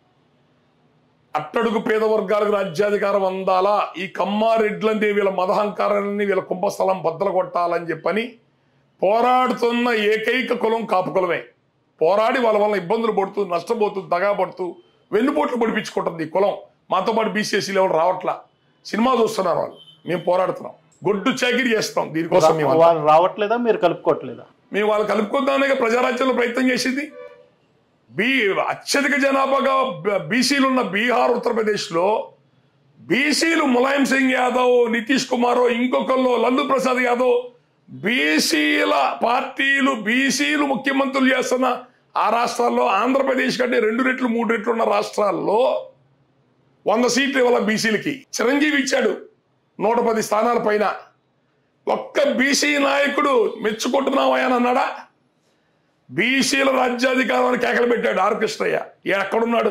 అట్టడుగు పేద వర్గాలకు రాజ్యాధికారం అందాలా ఈ కమ్మారెడ్లంటే వీళ్ళ మదహంకారాన్ని వీళ్ళ కుంభస్థలం బద్దలు కొట్టాలని చెప్పని పోరాడుతున్న ఏకైక కులం కాపు కులమే పోరాడి వాళ్ళ వల్ల ఇబ్బందులు పడుతూ నష్టపోతూ దగా పడుతూ వెన్నుపోట్లు పొడిపించుకుంటుంది ఈ కులం మాతో పాటు బీసీఎస్సీలు ఎవరు రావట్లా సినిమా చూస్తున్నారు వాళ్ళు మేము పోరాడుతున్నాం గొడ్డు చాకిరి చేస్తాం దీనికోసం మేము వాళ్ళు రావట్లేదా మీరు కలుపుకోవట్లేదా మేము వాళ్ళు కలుపుకుందామనే ప్రజారాజ్యంలో ప్రయత్నం చేసింది బీ అత్యధిక జనాభాగా బీసీలు ఉన్న బీహార్ ఉత్తరప్రదేశ్లో బీసీలు ములాయం సింగ్ యాదవ్ నితీష్ కుమార్ ఇంకొకళ్ళు లల్లు ప్రసాద్ యాదవ్ బీసీల పార్టీలు బీసీలు ముఖ్యమంత్రులు చేస్తున్న ఆ రాష్ట్రాల్లో ఆంధ్రప్రదేశ్ కంటే రెండు రెట్లు మూడు రెట్లు ఉన్న రాష్ట్రాల్లో వంద సీట్లు ఇవ్వాల బీసీలకి చిరంజీవి ఇచ్చాడు నూట పది స్థానాల పైన ఒక్క బీసీ నాయకుడు మెచ్చుకుంటున్నావా అని అన్నాడా బీసీల రాజ్యాధికారాన్ని కేకలు పెట్టాడు ఆర్ కృష్ణయ్య ఈయన ఎక్కడున్నాడు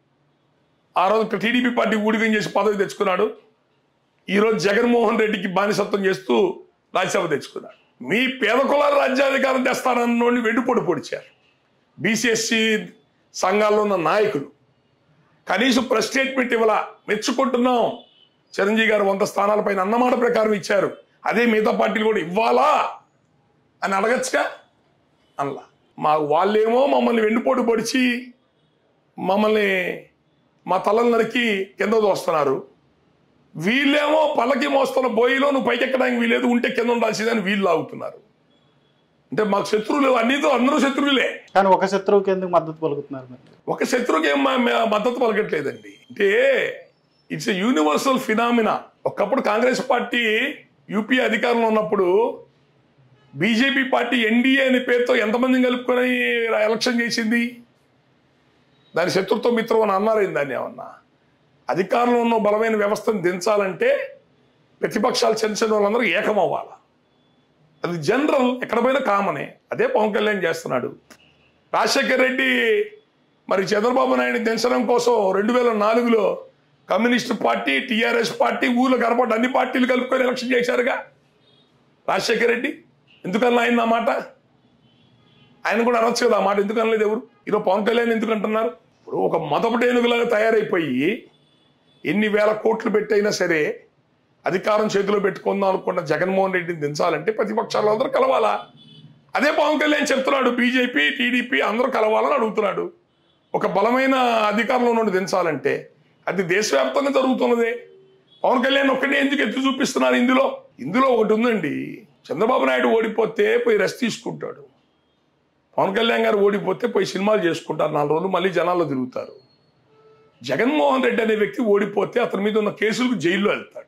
ఆ రోజు టీడీపీ పార్టీ ఊడికం చేసి పదవి తెచ్చుకున్నాడు ఈరోజు జగన్మోహన్ రెడ్డికి బానిసత్వం చేస్తూ రాజ్యసభ తెచ్చుకున్నాడు మీ పేద కులాల రాజ్యాధికారం తెస్తానన్నోడిని వెండిపొడి పొడిచారు బీసీఎస్సీ సంఘాల్లో ఉన్న నాయకులు కనీసం ప్రెస్ స్టేట్మెంట్ ఇవ్వాల మెచ్చుకుంటున్నాం చిరంజీవి గారు వంద స్థానాలపైన అన్నమాట ప్రకారం ఇచ్చారు అదే మిగతా పార్టీలు కూడా ఇవ్వాలా అని అడగచ్చుగా అనలా మా వాళ్ళేమో మమ్మల్ని వెండిపోటు పొడిచి మమ్మల్ని మా తలలు నరికి కింద దోస్తున్నారు వీళ్ళేమో పల్లకి మోస్తున్న బోయిలో నువ్వు పైకెక్కడానికి వీలేదు ఉంటే కింద ఉండాల్సిందని వీళ్ళు లాగుతున్నారు అంటే మాకు శత్రువులు అన్నితో అందరూ శత్రువులే కానీ ఒక శత్రువుకి ఎందుకు మద్దతు పలుకుతున్నారు మీరు ఒక శత్రువుకి ఏం మా- మా మద్దతు పలకట్లేదండి అంటే ఇట్స్ ఎ యూనివర్సల్ ఫినామినా ఒకప్పుడు కాంగ్రెస్ పార్టీ యూపీ అధికారంలో ఉన్నప్పుడు బీజేపీ పార్టీ ఎన్డీఏ అనే పేరుతో ఎంతమందిని కలుపుకొని ఎలక్షన్ చేసింది దాని శత్రుత్వ మిత్రం అని అన్నారేం దాన్ని ఏమన్నా అధికారంలో ఉన్న బలమైన వ్యవస్థను దించాలంటే ప్రతిపక్షాలు చిన్న చిన్న వాళ్ళందరూ ఏకం అవ్వాలి అది జనరల్ ఎక్కడ పోయినా కామనే అదే పవన్ కళ్యాణ్ చేస్తున్నాడు రాజశేఖర్ రెడ్డి మరి చంద్రబాబు నాయుడు దించడం కోసం రెండు వేల నాలుగులో కమ్యూనిస్ట్ పార్టీ టీఆర్ఎస్ పార్టీ ఊళ్ళో కనపడ్డ అన్ని పార్టీలు కలుపుకొని ఎలక్షన్ చేశారుగా రాజశేఖర్ రెడ్డి ఎందుకన్నా ఆయన ఆ మాట ఆయన కూడా అనొచ్చు కదా ఆ మాట ఎందుకు అనలేదు ఎవరు ఈరోజు పవన్ కళ్యాణ్ ఎందుకు అంటున్నారు ఇప్పుడు ఒక మతపటేనుగులాగా తయారైపోయి ఎన్ని వేల కోట్లు పెట్టైనా సరే అధికారం చేతిలో పెట్టుకుందాం అనుకున్న జగన్మోహన్ రెడ్డిని దించాలంటే ప్రతిపక్షాలు అందరూ కలవాలా అదే పవన్ కళ్యాణ్ చెప్తున్నాడు బీజేపీ టీడీపీ అందరూ కలవాలని అడుగుతున్నాడు ఒక బలమైన అధికారంలో నుండి దించాలంటే అది దేశవ్యాప్తంగా జరుగుతున్నదే పవన్ కళ్యాణ్ ఒక్కటే ఎందుకు ఎత్తి చూపిస్తున్నారు ఇందులో ఇందులో ఒకటి ఉందండి చంద్రబాబు నాయుడు ఓడిపోతే పోయి రెస్ట్ తీసుకుంటాడు పవన్ కళ్యాణ్ గారు ఓడిపోతే పోయి సినిమాలు చేసుకుంటారు నాలుగు రోజులు మళ్ళీ జనాల్లో తిరుగుతారు జగన్మోహన్ రెడ్డి అనే వ్యక్తి ఓడిపోతే అతని మీద ఉన్న కేసులకు జైల్లో వెళ్తాడు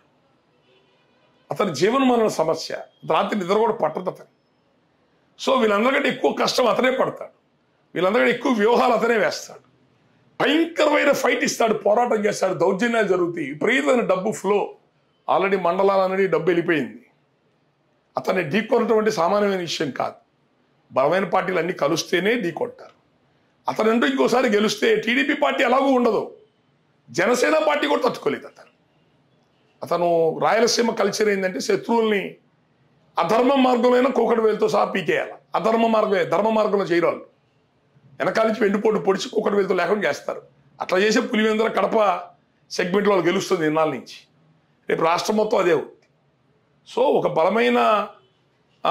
అతని జీవనమరణ సమస్య రాత్రి నిద్ర కూడా పట్టదు అతను సో వీళ్ళందరికంటే ఎక్కువ కష్టం అతనే పడతాడు వీళ్ళందరికంటే ఎక్కువ వ్యూహాలు అతనే వేస్తాడు భయంకరమైన ఫైట్ ఇస్తాడు పోరాటం చేస్తాడు దౌర్జన్యాలు జరుగుతాయి విపరీతమైన డబ్బు ఫ్లో ఆల్రెడీ మండలాలనేది డబ్బు వెళ్ళిపోయింది అతన్ని ఢీకొనటం అంటే సామాన్యమైన విషయం కాదు బలమైన పార్టీలు అన్ని కలుస్తేనే ఢీకొంటారు అతనంటూ ఇంకోసారి గెలిస్తే టీడీపీ పార్టీ ఎలాగూ ఉండదు జనసేన పార్టీ కూడా తట్టుకోలేదు అతను అతను రాయలసీమ కల్చర్ ఏంటంటే శత్రువుల్ని అధర్మ మార్గంలో కూకటి వేలుతో సహా పీకేయాలి అధర్మ మార్గమే ధర్మ మార్గంలో చేయరాళ్ళు వెనకాల నుంచి వెండిపోటు పొడిచి కూకటి వేలుతో లేకుండా చేస్తారు అట్లా చేసే పులివెందుల కడప సెగ్మెంట్లో వాళ్ళు గెలుస్తుంది ఇన్నాళ్ళ నుంచి రేపు రాష్ట్రం మొత్తం అదే అవుతుంది సో ఒక బలమైన ఆ,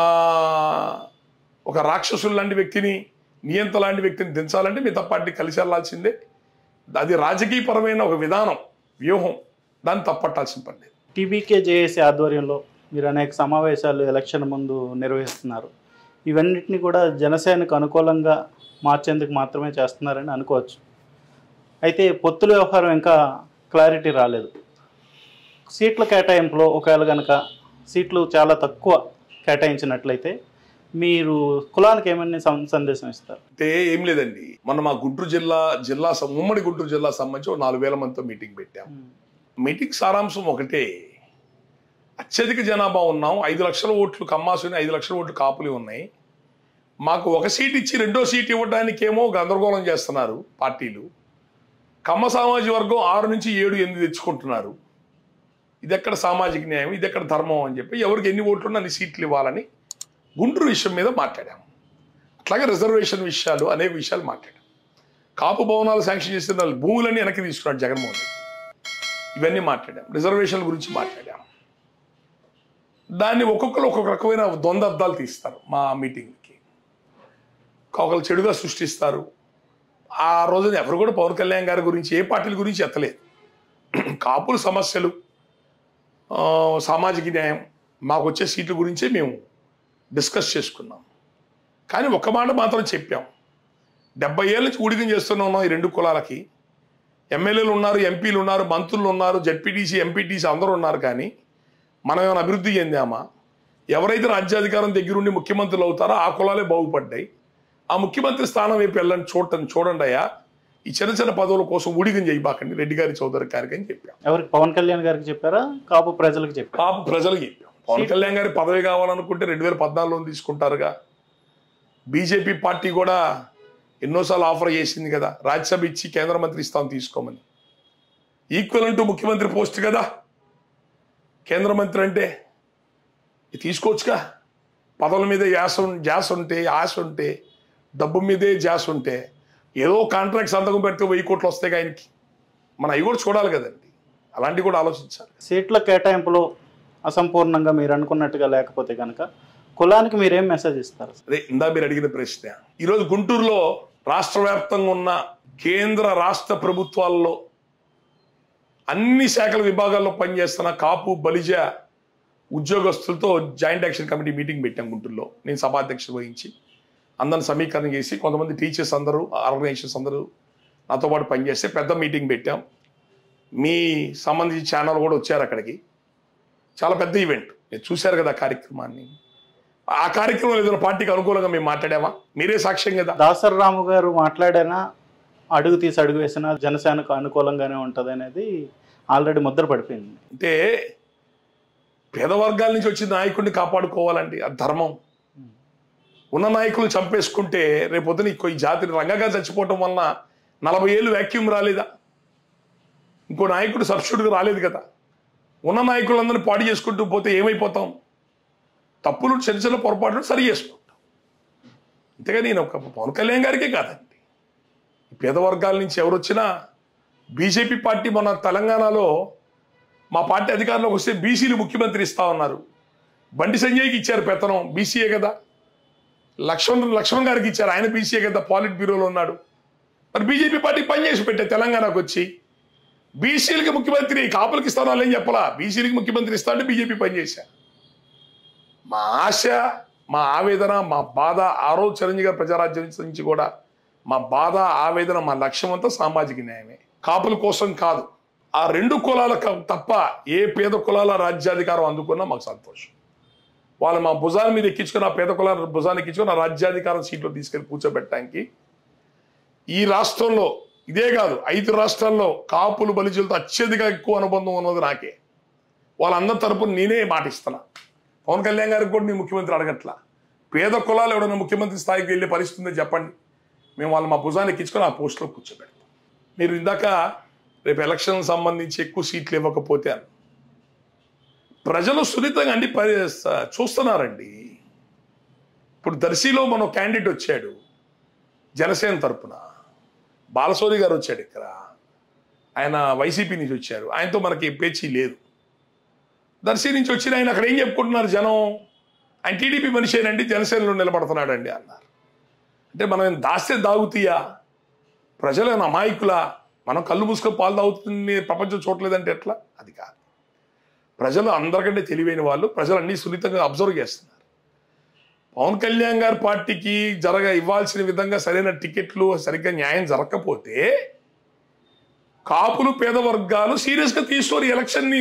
ఒక రాక్షసులు లాంటి వ్యక్తిని నియంత లాంటి వ్యక్తిని దించాలంటే మిగతా పార్టీ కలిసి వెళ్లాల్సిందే అది రాజకీయపరమైన ఒక విధానం వ్యూహం దాన్ని తప్పట్టాల్సిన పని లేదు టీబీకే జేఏసీ ఆధ్వర్యంలో మీరు అనేక సమావేశాలు ఎలక్షన్ ముందు నిర్వహిస్తున్నారు ఇవన్నిటిని కూడా జనసేనకు అనుకూలంగా మార్చేందుకు మాత్రమే చేస్తున్నారని అనుకోవచ్చు అయితే పొత్తుల వ్యవహారం ఇంకా క్లారిటీ రాలేదు సీట్ల కేటాయింపులో ఒకవేళ కనుక సీట్లు చాలా తక్కువ కేటాయించినట్లయితే మీరు కులానికి ఏమన్నా సం- సందేశం ఇస్తారు అంటే ఏం లేదండి మొన్న మా గుంటూరు జిల్లా జిల్లా సం- ఉమ్మడి గుంటూరు జిల్లా సంబంధించి ఒక నాలుగు వేల మందితో మీటింగ్ పెట్టాం మీటింగ్ సారాంశం ఒకటే అత్యధిక జనాభా ఉన్నాం ఐదు లక్షల ఓట్లు కమ్మాసుని ఐదు లక్షల ఓట్లు కాపులు ఉన్నాయి మాకు ఒక సీట్ ఇచ్చి రెండో సీట్ ఇవ్వడానికేమో గందరగోళం చేస్తున్నారు పార్టీలు కమ్మ సామాజిక వర్గం ఆరు నుంచి ఏడు ఎనిమిది తెచ్చుకుంటున్నారు ఇది ఎక్కడ సామాజిక న్యాయం ఇది ఎక్కడ ధర్మం అని చెప్పి ఎవరికి ఎన్ని ఓట్లు ఉన్నా అన్ని సీట్లు ఇవ్వాలని గుంటూరు విషయం మీద మాట్లాడాము అట్లాగే రిజర్వేషన్ విషయాలు అనేక విషయాలు మాట్లాడాం కాపు భవనాలు శాంక్షన్ చేసిన వాళ్ళు భూములన్నీ వెనక్కి తీసుకున్నాడు జగన్మోహన్ రెడ్డి ఇవన్నీ మాట్లాడాం రిజర్వేషన్ల గురించి మాట్లాడాం దాన్ని ఒక్కొక్కరు ఒక్కొక్క రకమైన ద్వంద్వార్థాలు తీస్తారు మా మీటింగ్కి ఒకరు చెడుగా సృష్టిస్తారు ఆ రోజున ఎవరు కూడా పవన్ కళ్యాణ్ గారి గురించి ఏ పార్టీల గురించి ఎత్తలేదు కాపుల సమస్యలు ఆ, సామాజిక న్యాయం మాకు వచ్చే సీట్ల గురించే మేము డిస్కస్ చేసుకున్నాం కానీ ఒక మాట మాత్రం చెప్పాం డెబ్బై ఏళ్ళ నుంచి ఊడికం చేస్తూనే ఉన్నాం ఈ రెండు కులాలకి ఎమ్మెల్యేలు ఉన్నారు ఎంపీలు ఉన్నారు మంత్రులు ఉన్నారు జడ్పీటీసీ ఎంపీటీసీ అందరూ ఉన్నారు కానీ మనం ఏమైనా అభివృద్ధి చెందామా ఎవరైతే రాజ్యాధికారం దగ్గరుండి ముఖ్యమంత్రులు అవుతారో ఆ కులాలే బాగుపడ్డాయి ఆ ముఖ్యమంత్రి స్థానం వైపు వెళ్ళండి చూడండి చూడండి అయ్యా ఈ చిన్న చిన్న పదవుల కోసం ఊడికం చేయబాకండి రెడ్డి గారి చౌదరి గారికి అని చెప్పాం ఎవరికి పవన్ కళ్యాణ్ గారికి చెప్పారా కాపు ప్రజలకు చెప్పారా కాపు ప్రజలకు చెప్పాం పవన్ కళ్యాణ్ గారి పదవి కావాలనుకుంటే రెండు వేల పద్నాలుగులో తీసుకుంటారుగా బీజేపీ పార్టీ కూడా ఎన్నోసార్లు ఆఫర్ చేసింది కదా రాజ్యసభ ఇచ్చి కేంద్ర మంత్రి ఇస్తాం తీసుకోమని ఈక్వల్ అంటూ ముఖ్యమంత్రి పోస్ట్ కదా కేంద్ర మంత్రి అంటే ఇది తీసుకోవచ్చుగా పదవుల మీద యాస ఉం- జాస ఉంటే ఆశ ఉంటే డబ్బు మీదే జాస ఉంటే ఏదో కాంట్రాక్ట్ సంతకం పెడితే వెయ్యి కోట్లు వస్తాయి ఆయనకి మనం అవి కూడా చూడాలి కదండి అలాంటివి కూడా ఆలోచించాలి సీట్ల కేటాయింపులో అసంపూర్ణంగా మీరు అనుకున్నట్టుగా లేకపోతే కనుక కులానికి మీరేం మెసేజ్ ఇస్తారు అదే ఇందా మీరు అడిగిన ప్రశ్న ఈరోజు గుంటూరులో రాష్ట్ర వ్యాప్తంగా ఉన్న కేంద్ర రాష్ట్ర ప్రభుత్వాల్లో అన్ని శాఖల విభాగాల్లో పనిచేస్తున్న కాపు బలిజ ఉద్యోగస్తులతో జాయింట్ యాక్షన్ కమిటీ మీటింగ్ పెట్టాం గుంటూరులో నేను సభాధ్యక్షత వహించి అందరిని సమీకరణ చేసి కొంతమంది టీచర్స్ అందరూ ఆర్గనైజేషన్స్ అందరూ నాతో పాటు పనిచేస్తే పెద్ద మీటింగ్ పెట్టాం మీ సంబంధించి ఛానల్ కూడా వచ్చారు అక్కడికి చాలా పెద్ద ఈవెంట్ మీరు చూశారు కదా ఆ కార్యక్రమాన్ని ఆ కార్యక్రమం ఏదైనా పార్టీకి అనుకూలంగా మేము మాట్లాడామా మీరే సాక్ష్యం కదా దాసర్ రాము గారు మాట్లాడినా అడుగు తీసి అడుగు వేసినా జనసేనకు అనుకూలంగానే ఉంటుంది అనేది ఆల్రెడీ ముద్ర పడిపోయింది అంటే పేద వర్గాల నుంచి వచ్చిన నాయకుడిని కాపాడుకోవాలండి అది ధర్మం ఉన్న నాయకులు చంపేసుకుంటే రేపొద్దున ఈ ఈ జాతిని రంగగా చచ్చిపోవటం వలన నలభై ఏళ్ళు వ్యాక్యూమ్ రాలేదా ఇంకో నాయకుడు సబ్స్టిట్యూట్గా రాలేదు కదా ఉన్న నాయకులందరినీ పాడు చేసుకుంటూ పోతే ఏమైపోతాం తప్పులు చిన్న చిన్న పొరపాట్లు సరి చేసుకుంటాం అంతేగాని నేను ఒక పవన్ కళ్యాణ్ గారికే కాదండి ఈ పేద వర్గాల నుంచి ఎవరు వచ్చినా బీజేపీ పార్టీ మన తెలంగాణలో మా పార్టీ అధికారంలోకి వస్తే బీసీలు ముఖ్యమంత్రి ఇస్తా ఉన్నారు బండి సంజయ్కి ఇచ్చారు పెత్తనం బీసీఏ కదా లక్ష్మణ్ లక్ష్మణ్ గారికి ఇచ్చారు ఆయన బీసీఏ కదా పాలిట్ బ్యూరోలో ఉన్నాడు మరి బీజేపీ పార్టీ పనిచేసి పెట్టే తెలంగాణకు వచ్చి బీసీలకి ముఖ్యమంత్రి కాపులకి ఇస్తాను ఏం చెప్పలా బీసీలకి ముఖ్యమంత్రి ఇస్తా అంటే బీజేపీ పనిచేశా మా ఆశ మా ఆవేదన మా బాధ ఆ రోజు చిరంజీవి గారి ప్రజారాజ్యం నుంచి కూడా మా బాధ ఆవేదన మా లక్ష్యం అంతా సామాజిక న్యాయమే కాపుల కోసం కాదు ఆ రెండు కులాలకు తప్ప ఏ పేద కులాల రాజ్యాధికారం అందుకున్నా మాకు సంతోషం వాళ్ళు మా భుజాల మీద ఎక్కించుకుని ఆ పేద కులాల భుజాన్ని ఎక్కించుకుని ఆ రాజ్యాధికారం సీట్లో తీసుకెళ్లి కూర్చోబెట్టడానికి ఈ రాష్ట్రంలో ఇదే కాదు ఐదు రాష్ట్రాల్లో కాపులు బలిజలతో అత్యధిక ఎక్కువ అనుబంధం ఉన్నది నాకే వాళ్ళందరి తరపున నేనే మాటిస్తున్నా పవన్ కళ్యాణ్ గారికి కూడా నేను ముఖ్యమంత్రి అడగట్లా పేద కులాలు ఎవడన్నా ముఖ్యమంత్రి స్థాయికి వెళ్ళే పరిస్థితి ఉందో చెప్పండి మేము వాళ్ళు మా భుజాన్ని ఎక్కించుకొని ఆ పోస్టులో కూర్చోబెడతాం మీరు ఇందాక రేపు ఎలక్షన్ సంబంధించి ఎక్కువ సీట్లు ఇవ్వకపోతే అని ప్రజలు సున్నితంగా అన్ని పరి స- చూస్తున్నారండి ఇప్పుడు దర్శిలో మన క్యాండిడేట్ వచ్చాడు జనసేన తరపున బాలసోరి గారు వచ్చాడు ఇక్కడ ఆయన వైసీపీ నుంచి వచ్చారు ఆయనతో మనకి పేచీ లేదు దర్శి నుంచి వచ్చిన ఆయన అక్కడ ఏం చెప్పుకుంటున్నారు జనం ఆయన టీడీపీ మనిషేనండి జనసేనలో నిలబడుతున్నాడండి అన్నారు అంటే మనం దాస్తే దాగుతీయా ప్రజలైన అమాయకులా మనం కళ్ళు మూసుకొని పాలు తాగుతుంది ప్రపంచం చూడలేదంటే ఎట్లా అది కాదు ప్రజలు అందరికంటే తెలివైన వాళ్ళు ప్రజలు అన్ని సున్నితంగా అబ్జర్వ్ చేస్తున్నారు పవన్ కళ్యాణ్ గారి పార్టీకి జరగ ఇవ్వాల్సిన విధంగా సరైన టికెట్లు సరిగ్గా న్యాయం జరగకపోతే కాపులు పేద వర్గాలు సీరియస్గా తీసుకోరు ఎలక్షన్ని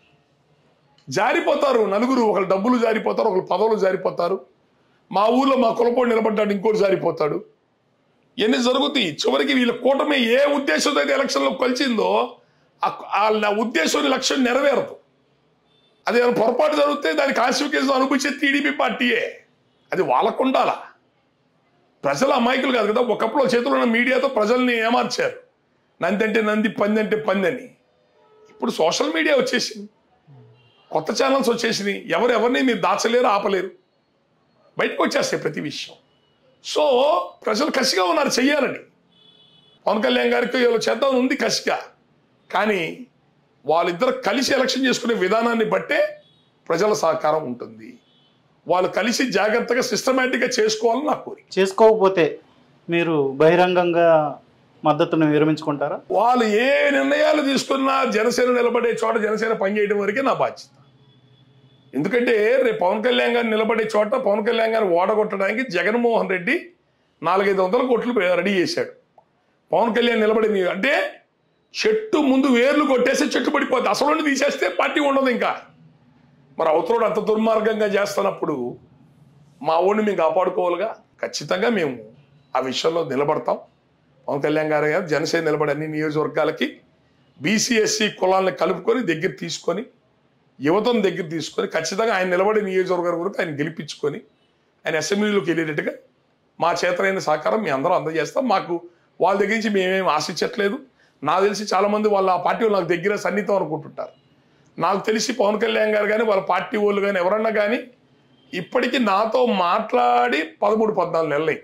జారిపోతారు నలుగురు ఒకరు డబ్బులు జారిపోతారు ఒకరు పదవులు జారిపోతారు మా ఊర్లో మా కులపోడు నిలబడ్డాడు ఇంకోటి జారిపోతాడు ఎన్ని జరుగుతాయి చివరికి వీళ్ళ కూటమి ఏ ఉద్దేశంతో అయితే ఎలక్షన్లో కలిసిందో ఆ- వాళ్ళ ఉద్దేశం లక్ష్యం నెరవేరదు అది ఏమైనా పొరపాటు జరిగితే దాని కాన్సిక్వెన్స్ అనుభవించే టీడీపీ పార్టీయే అది వాళ్ళకు ఉండాలా ప్రజల అమాయకులు కాదు కదా ఒకప్పుడు చేతిలో ఉన్న మీడియాతో ప్రజల్ని ఏమార్చారు నంది అంటే నంది పంది అంటే పంది అని ఇప్పుడు సోషల్ మీడియా వచ్చేసింది కొత్త ఛానల్స్ వచ్చేసినాయి ఎవరు ఎవరిని మీరు దాచలేరు ఆపలేరు బయటకు వచ్చేస్తాయి ప్రతి విషయం సో ప్రజలు కసిగా ఉన్నారు చెయ్యాలని పవన్ కళ్యాణ్ గారికి వీళ్ళు చేద్దాం ఉంది కసిగా కానీ వాళ్ళిద్దరు కలిసి ఎలక్షన్ చేసుకునే విధానాన్ని బట్టే ప్రజల సహకారం ఉంటుంది వాళ్ళు కలిసి జాగ్రత్తగా సిస్టమేటిక్గా చేసుకోవాలని నా కోరిక చేసుకోకపోతే మీరు బహిరంగంగా మద్దతును విరమించుకుంటారా వాళ్ళు ఏ నిర్ణయాలు తీసుకున్నా జనసేన నిలబడే చోట జనసేన పనిచేయడం వరకే నా బాధ్యత ఎందుకంటే రేపు పవన్ కళ్యాణ్ గారు నిలబడే చోట పవన్ కళ్యాణ్ గారు ఓడగొట్టడానికి జగన్మోహన్ రెడ్డి నాలుగైదు వందల కోట్లు రెడీ చేశాడు పవన్ కళ్యాణ్ నిలబడి అంటే చెట్టు ముందు వేర్లు కొట్టేస్తే చెట్టు పడిపోతుంది అసలు తీసేస్తే పార్టీ ఉండదు ఇంకా మరి అవతలోడు అంత దుర్మార్గంగా చేస్తున్నప్పుడు మా ఊడిని మేము కాపాడుకోవాలిగా ఖచ్చితంగా మేము ఆ విషయంలో నిలబడతాం పవన్ కళ్యాణ్ గారు గారు జనసేన నిలబడి అన్ని నియోజకవర్గాలకి బీసీఎస్సీ కులాలను కలుపుకొని దగ్గర తీసుకొని యువతను దగ్గర తీసుకొని ఖచ్చితంగా ఆయన నిలబడే నియోజకవర్గం వరకు ఆయన గెలిపించుకొని ఆయన అసెంబ్లీలోకి వెళ్ళేటట్టుగా మా చేతనైన సహకారం మీ అందరం అందజేస్తాం మాకు వాళ్ళ దగ్గర నుంచి మేమేం ఆశించట్లేదు నాకు తెలిసి చాలా మంది వాళ్ళ ఆ పార్టీ వాళ్ళు నాకు దగ్గర సన్నిహితం అనుకుంటుంటారు నాకు తెలిసి పవన్ కళ్యాణ్ గారు కానీ వాళ్ళ పార్టీ వాళ్ళు కానీ ఎవరన్నా కానీ ఇప్పటికీ నాతో మాట్లాడి పదమూడు పద్నాలుగు నెలలై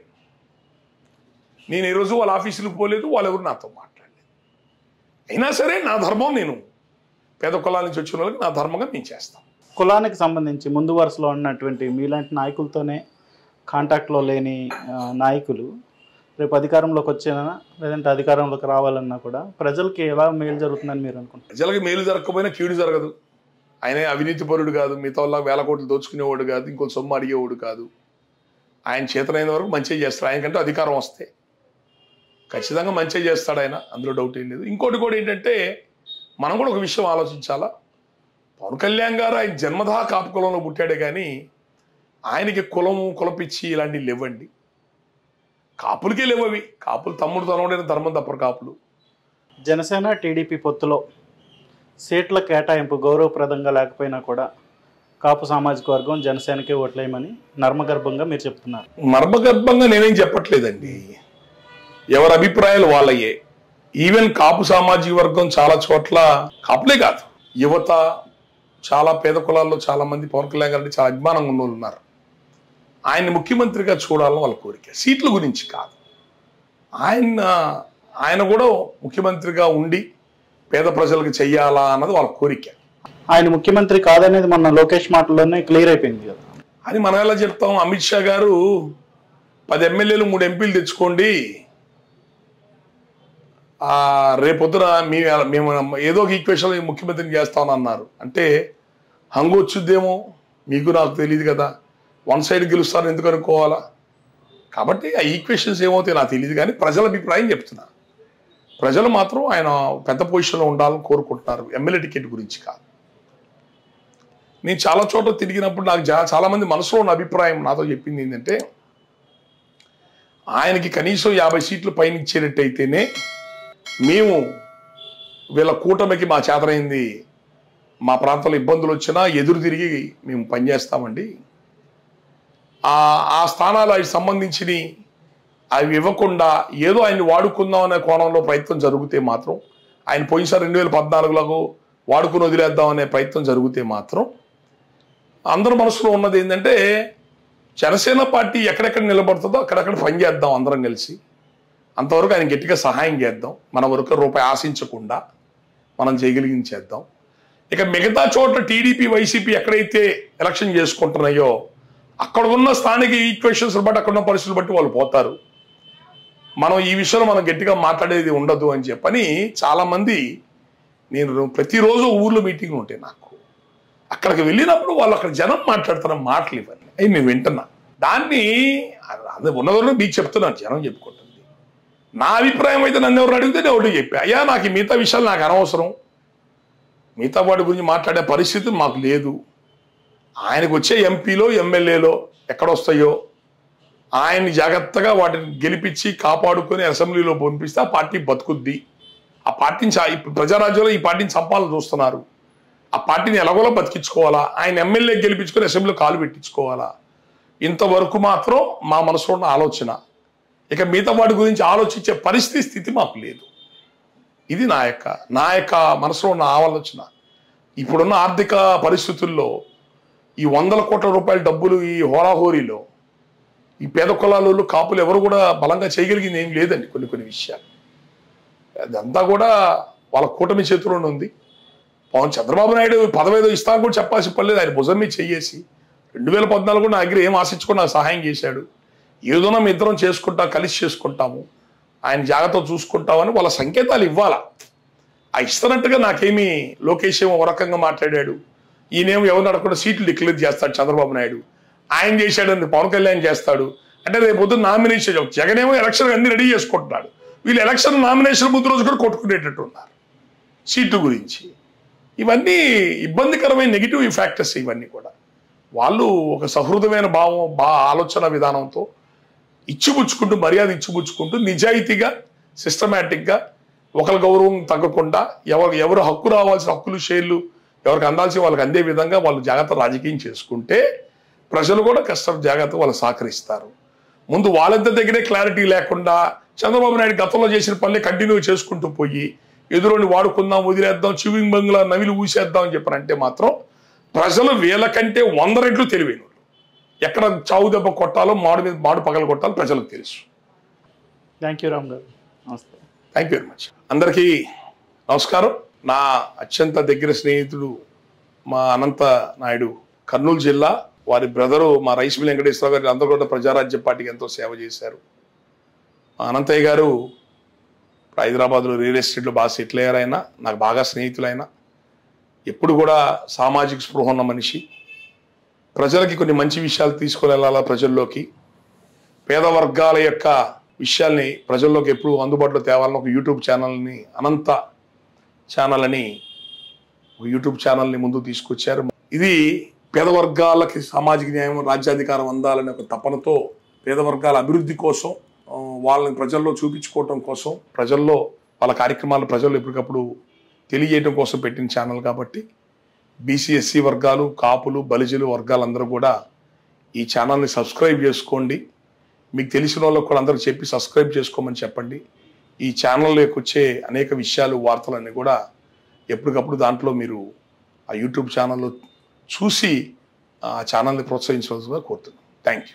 నేను ఈరోజు వాళ్ళ ఆఫీసులకు పోలేదు వాళ్ళు ఎవరు నాతో మాట్లాడలేదు అయినా సరే నా ధర్మం నేను పేద కులాల నుంచి వచ్చిన వాళ్ళకి నా ధర్మంగా నేను చేస్తాను కులానికి సంబంధించి ముందు వరుసలో ఉన్నటువంటి మీలాంటి నాయకులతోనే కాంటాక్ట్లో లేని ఆ, నాయకులు రేపు అధికారంలోకి వచ్చినా లేదంటే అధికారంలోకి రావాలన్నా కూడా ప్రజలకి ఎలా మేలు జరుగుతుందని మీరు అనుకుంటారు ప్రజలకు మేలు జరగకపోయినా కీడు జరగదు ఆయన అవినీతి పరుడు కాదు మిగతా వాళ్ళ వేల కోట్లు దోచుకునేవాడు కాదు ఇంకో సొమ్ము అడిగేవాడు కాదు ఆయన చేతనైన వరకు మంచిగా చేస్తాడు ఆయనకంటే అధికారం వస్తే ఖచ్చితంగా మంచిగా చేస్తాడు ఆయన అందులో డౌట్ ఏం లేదు ఇంకోటి కూడా ఏంటంటే మనం కూడా ఒక విషయం ఆలోచించాలా పవన్ కళ్యాణ్ గారు ఆయన జన్మదా కాపు కులంలో పుట్టాడే కానీ ఆయనకి కులము కులపిచ్చి ఇలాంటివి లేవండి కాపులకే లేవు అవి కాపులు తమ్ముడు తనవుడైన ధర్మం తప్పరు కాపులు జనసేన టీడీపీ పొత్తులో సీట్ల కేటాయింపు గౌరవప్రదంగా లేకపోయినా కూడా కాపు సామాజిక వర్గం జనసేనకే ఓట్లేయమని నర్మగర్భంగా మీరు చెప్తున్నారు మర్మగర్భంగా నేనేం చెప్పట్లేదండి ఎవరి అభిప్రాయాలు వాళ్ళయ్యే ఈవెన్ కాపు సామాజిక వర్గం చాలా చోట్ల కాపులే కాదు యువత చాలా పేద కులాల్లో చాలా మంది పవన్ కళ్యాణ్ గారిని చాలా అభిమానంగా ఉన్న వాళ్ళు ఉన్నారు ఆయన్ని ముఖ్యమంత్రిగా చూడాలని వాళ్ళ కోరిక సీట్ల గురించి కాదు ఆయన ఆయన కూడా ముఖ్యమంత్రిగా ఉండి పేద ప్రజలకు చెయ్యాలా అన్నది వాళ్ళ కోరిక ఆయన ముఖ్యమంత్రి కాదనేది మొన్న లోకేష్ మాటల్లోనే క్లియర్ అయిపోయింది కదా అని మనం ఎలా చెప్తాం అమిత్ షా గారు పది ఎమ్మెల్యేలు మూడు ఎంపీలు తెచ్చుకోండి ఆ రేపొద్దున మీ మేము ఏదో ఒక ఈక్వేషన్ ముఖ్యమంత్రిని చేస్తామని అన్నారు అంటే హంగు వచ్చుద్దేమో మీకు నాకు తెలియదు కదా వన్ సైడ్ గెలుస్తాను ఎందుకు అనుకోవాలా కాబట్టి ఆ ఈక్వేషన్స్ ఏమవుతాయి నాకు తెలియదు కానీ ప్రజల అభిప్రాయం చెప్తున్నా ప్రజలు మాత్రం ఆయన పెద్ద పొజిషన్లో ఉండాలని కోరుకుంటున్నారు ఎమ్మెల్యే టికెట్ గురించి కాదు నేను చాలా చోట్ల తిరిగినప్పుడు నాకు జా- చాలా మంది మనసులో ఉన్న అభిప్రాయం నాతో చెప్పింది ఏంటంటే ఆయనకి కనీసం యాభై సీట్లు పైన ఇచ్చేటట్టయితేనే మేము వీళ్ళ కూటమికి మా చేతనైంది మా ప్రాంతంలో ఇబ్బందులు వచ్చినా ఎదురు తిరిగి మేము పనిచేస్తామండి ఆ ఆ స్థానాలు అవి సంబంధించి అవి ఇవ్వకుండా ఏదో ఆయన్ని వాడుకుందాం అనే కోణంలో ప్రయత్నం జరిగితే మాత్రం ఆయన పోయినసారి రెండు వేల పద్నాలుగులో వాడుకుని వదిలేద్దాం అనే ప్రయత్నం జరిగితే మాత్రం అందరి మనసులో ఉన్నది ఏంటంటే జనసేన పార్టీ ఎక్కడెక్కడ నిలబడుతుందో అక్కడక్కడ పని చేద్దాం అందరం కలిసి అంతవరకు ఆయన గట్టిగా సహాయం చేద్దాం మన వరకు రూపాయి ఆశించకుండా మనం చేయగలిగింది చేద్దాం ఇక మిగతా చోట్ల టీడీపీ వైసీపీ ఎక్కడైతే ఎలక్షన్ చేసుకుంటున్నాయో అక్కడ ఉన్న స్థానిక ఈక్వేషన్స్ బట్టి అక్కడ ఉన్న పరిస్థితులు బట్టి వాళ్ళు పోతారు మనం ఈ విషయంలో మనం గట్టిగా మాట్లాడేది ఉండదు అని చెప్పని చాలా మంది నేను ప్రతిరోజు ఊర్లో మీటింగ్లు ఉంటాయి నాకు అక్కడికి వెళ్ళినప్పుడు వాళ్ళు అక్కడ జనం మాట్లాడుతున్న మాటలు ఇవన్నీ అవి నేను వింటున్నా దాన్ని అది ఉన్నదో మీకు చెప్తున్నాను జనం చెప్పుకుంటుంది నా అభిప్రాయం అయితే నన్ను ఎవరు అడిగితే నేను ఒకటి చెప్పా అయ్యా నాకు ఈ మిగతా విషయాలు నాకు అనవసరం మిగతా వాటి గురించి మాట్లాడే పరిస్థితి మాకు లేదు ఆయనకు వచ్చే ఎంపీలో ఎమ్మెల్యేలో ఎక్కడొస్తాయో ఆయన్ని జాగ్రత్తగా వాటిని గెలిపించి కాపాడుకొని అసెంబ్లీలో పంపిస్తే ఆ పార్టీ బతుకుద్ది ఆ పార్టీని చా- ఇప్పుడు ప్రజారాజ్యంలో ఈ పార్టీని చంపాలని చూస్తున్నారు ఆ పార్టీని ఎలాగోలా బతికించుకోవాలా ఆయన ఎమ్మెల్యే గెలిపించుకొని అసెంబ్లీలో కాలు పెట్టించుకోవాలా ఇంతవరకు మాత్రం మా మనసులో ఉన్న ఆలోచన ఇక మిగతా వాటి గురించి ఆలోచించే పరిస్థితి స్థితి మాకు లేదు ఇది నా యొక్క నా యొక్క మనసులో ఉన్న ఆలోచన ఇప్పుడున్న ఆర్థిక పరిస్థితుల్లో ఈ వందల కోట్ల రూపాయల డబ్బులు ఈ హోరాహోరీలో ఈ పేద కులాలు కాపులు ఎవరు కూడా బలంగా చేయగలిగింది ఏం లేదండి కొన్ని కొన్ని విషయాలు అదంతా కూడా వాళ్ళ కూటమి చేతిలోనే ఉంది పవన్ చంద్రబాబు నాయుడు పదవేదో ఇస్తాను కూడా చెప్పాల్సి పర్లేదు ఆయన భుజం మీద చెయ్యేసి రెండు వేల పద్నాలుగు నా దగ్గర ఏం ఆశించుకుని నాకు సహాయం చేశాడు ఏదోనా మీ ఇద్దరం చేసుకుంటాం కలిసి చేసుకుంటాము ఆయన జాగ్రత్త చూసుకుంటామని వాళ్ళ సంకేతాలు ఇవ్వాలా ఆ ఇస్తున్నట్టుగా నాకేమీ లోకేష్ ఏమో ఒక రకంగా మాట్లాడాడు ఈయనేమో ఎవరు నడకుండా సీట్లు డిక్లేర్ చేస్తాడు చంద్రబాబు నాయుడు ఆయన చేశాడని పవన్ కళ్యాణ్ చేస్తాడు అంటే రేపు పొద్దున్న నామినేషన్ జగన్ ఏమో ఎలక్షన్ అన్ని రెడీ చేసుకుంటున్నాడు వీళ్ళు ఎలక్షన్ నామినేషన్ ముందు రోజు కూడా కొట్టుకునేటట్టు ఉన్నారు సీటు గురించి ఇవన్నీ ఇబ్బందికరమైన నెగిటివ్ ఫ్యాక్టర్స్ ఇవన్నీ కూడా వాళ్ళు ఒక సహృదమైన భావం బా ఆలోచన విధానంతో ఇచ్చిపుచ్చుకుంటూ మర్యాద ఇచ్చిపుచ్చుకుంటూ నిజాయితీగా సిస్టమేటిక్గా ఒకరి గౌరవం తగ్గకుండా ఎవరు ఎవరు హక్కు రావాల్సిన హక్కులు షేర్లు ఎవరికి అందాల్సిన వాళ్ళకి అందే విధంగా వాళ్ళు జాగ్రత్త రాజకీయం చేసుకుంటే ప్రజలు కూడా కష్టం జాగ్రత్త వాళ్ళు సహకరిస్తారు ముందు వాళ్ళిద్దరి దగ్గరే క్లారిటీ లేకుండా చంద్రబాబు నాయుడు గతంలో చేసిన పనులే కంటిన్యూ చేసుకుంటూ పోయి ఎదురుని వాడుకుందాం వదిలేద్దాం చివింగ్ బంగ్లా నవిలు ఊసేద్దాం అని చెప్పారంటే మాత్రం ప్రజలు వీళ్ళకంటే వంద రెట్లు తెలివైన వాళ్ళు. ఎక్కడ చావు దెబ్బ కొట్టాలో మాడు మీద మాడు పగలు కొట్టాలో ప్రజలకు తెలుసు థ్యాంక్ యూ రామ్ గారు నమస్తే థ్యాంక్ యూ వెరీ మచ్ అందరికీ నమస్కారం నా అత్యంత దగ్గర స్నేహితుడు మా అనంత నాయుడు కర్నూలు జిల్లా వారి బ్రదరు మా రైస్ మిల్ వెంకటేశ్వర గారు అందరూ కూడా ప్రజారాజ్య పార్టీకి ఎంతో సేవ చేశారు మా అనంతయ్య గారు ఇప్పుడు హైదరాబాద్లో రియల్ ఎస్టేట్లో బాగా సెటిల్ అయ్యారు ఆయన నాకు బాగా స్నేహితులైన ఎప్పుడు కూడా సామాజిక స్పృహ ఉన్న మనిషి ప్రజలకి కొన్ని మంచి విషయాలు తీసుకొని వెళ్ళాలా ప్రజల్లోకి పేద వర్గాల యొక్క విషయాల్ని ప్రజల్లోకి ఎప్పుడు అందుబాటులో తేవాలని ఒక యూట్యూబ్ ఛానల్ని అనంత ఛానల్ అని ఒక యూట్యూబ్ ఛానల్ని ముందుకు తీసుకొచ్చారు ఇది పేద వర్గాలకి సామాజిక న్యాయం రాజ్యాధికారం అందాలనే ఒక తపనతో పేద వర్గాల అభివృద్ధి కోసం ఆ, వాళ్ళని ప్రజల్లో చూపించుకోవటం కోసం ప్రజల్లో వాళ్ళ కార్యక్రమాలు ప్రజల్లో ఎప్పటికప్పుడు తెలియజేయడం కోసం పెట్టిన ఛానల్ కాబట్టి బీసీఎస్సీ వర్గాలు కాపులు బలిజలు వర్గాలందరూ కూడా ఈ ఛానల్ని సబ్స్క్రైబ్ చేసుకోండి మీకు తెలిసిన వాళ్ళకి కూడా అందరికి చెప్పి సబ్స్క్రైబ్ చేసుకోమని చెప్పండి ఈ ఛానల్లోకి వచ్చే అనేక విషయాలు వార్తలన్నీ కూడా ఎప్పటికప్పుడు దాంట్లో మీరు ఆ యూట్యూబ్ ఛానల్లో చూసి ఆ ఛానల్ని ప్రోత్సహించవలసిందిగా కోరుతున్నాను థ్యాంక్ యూ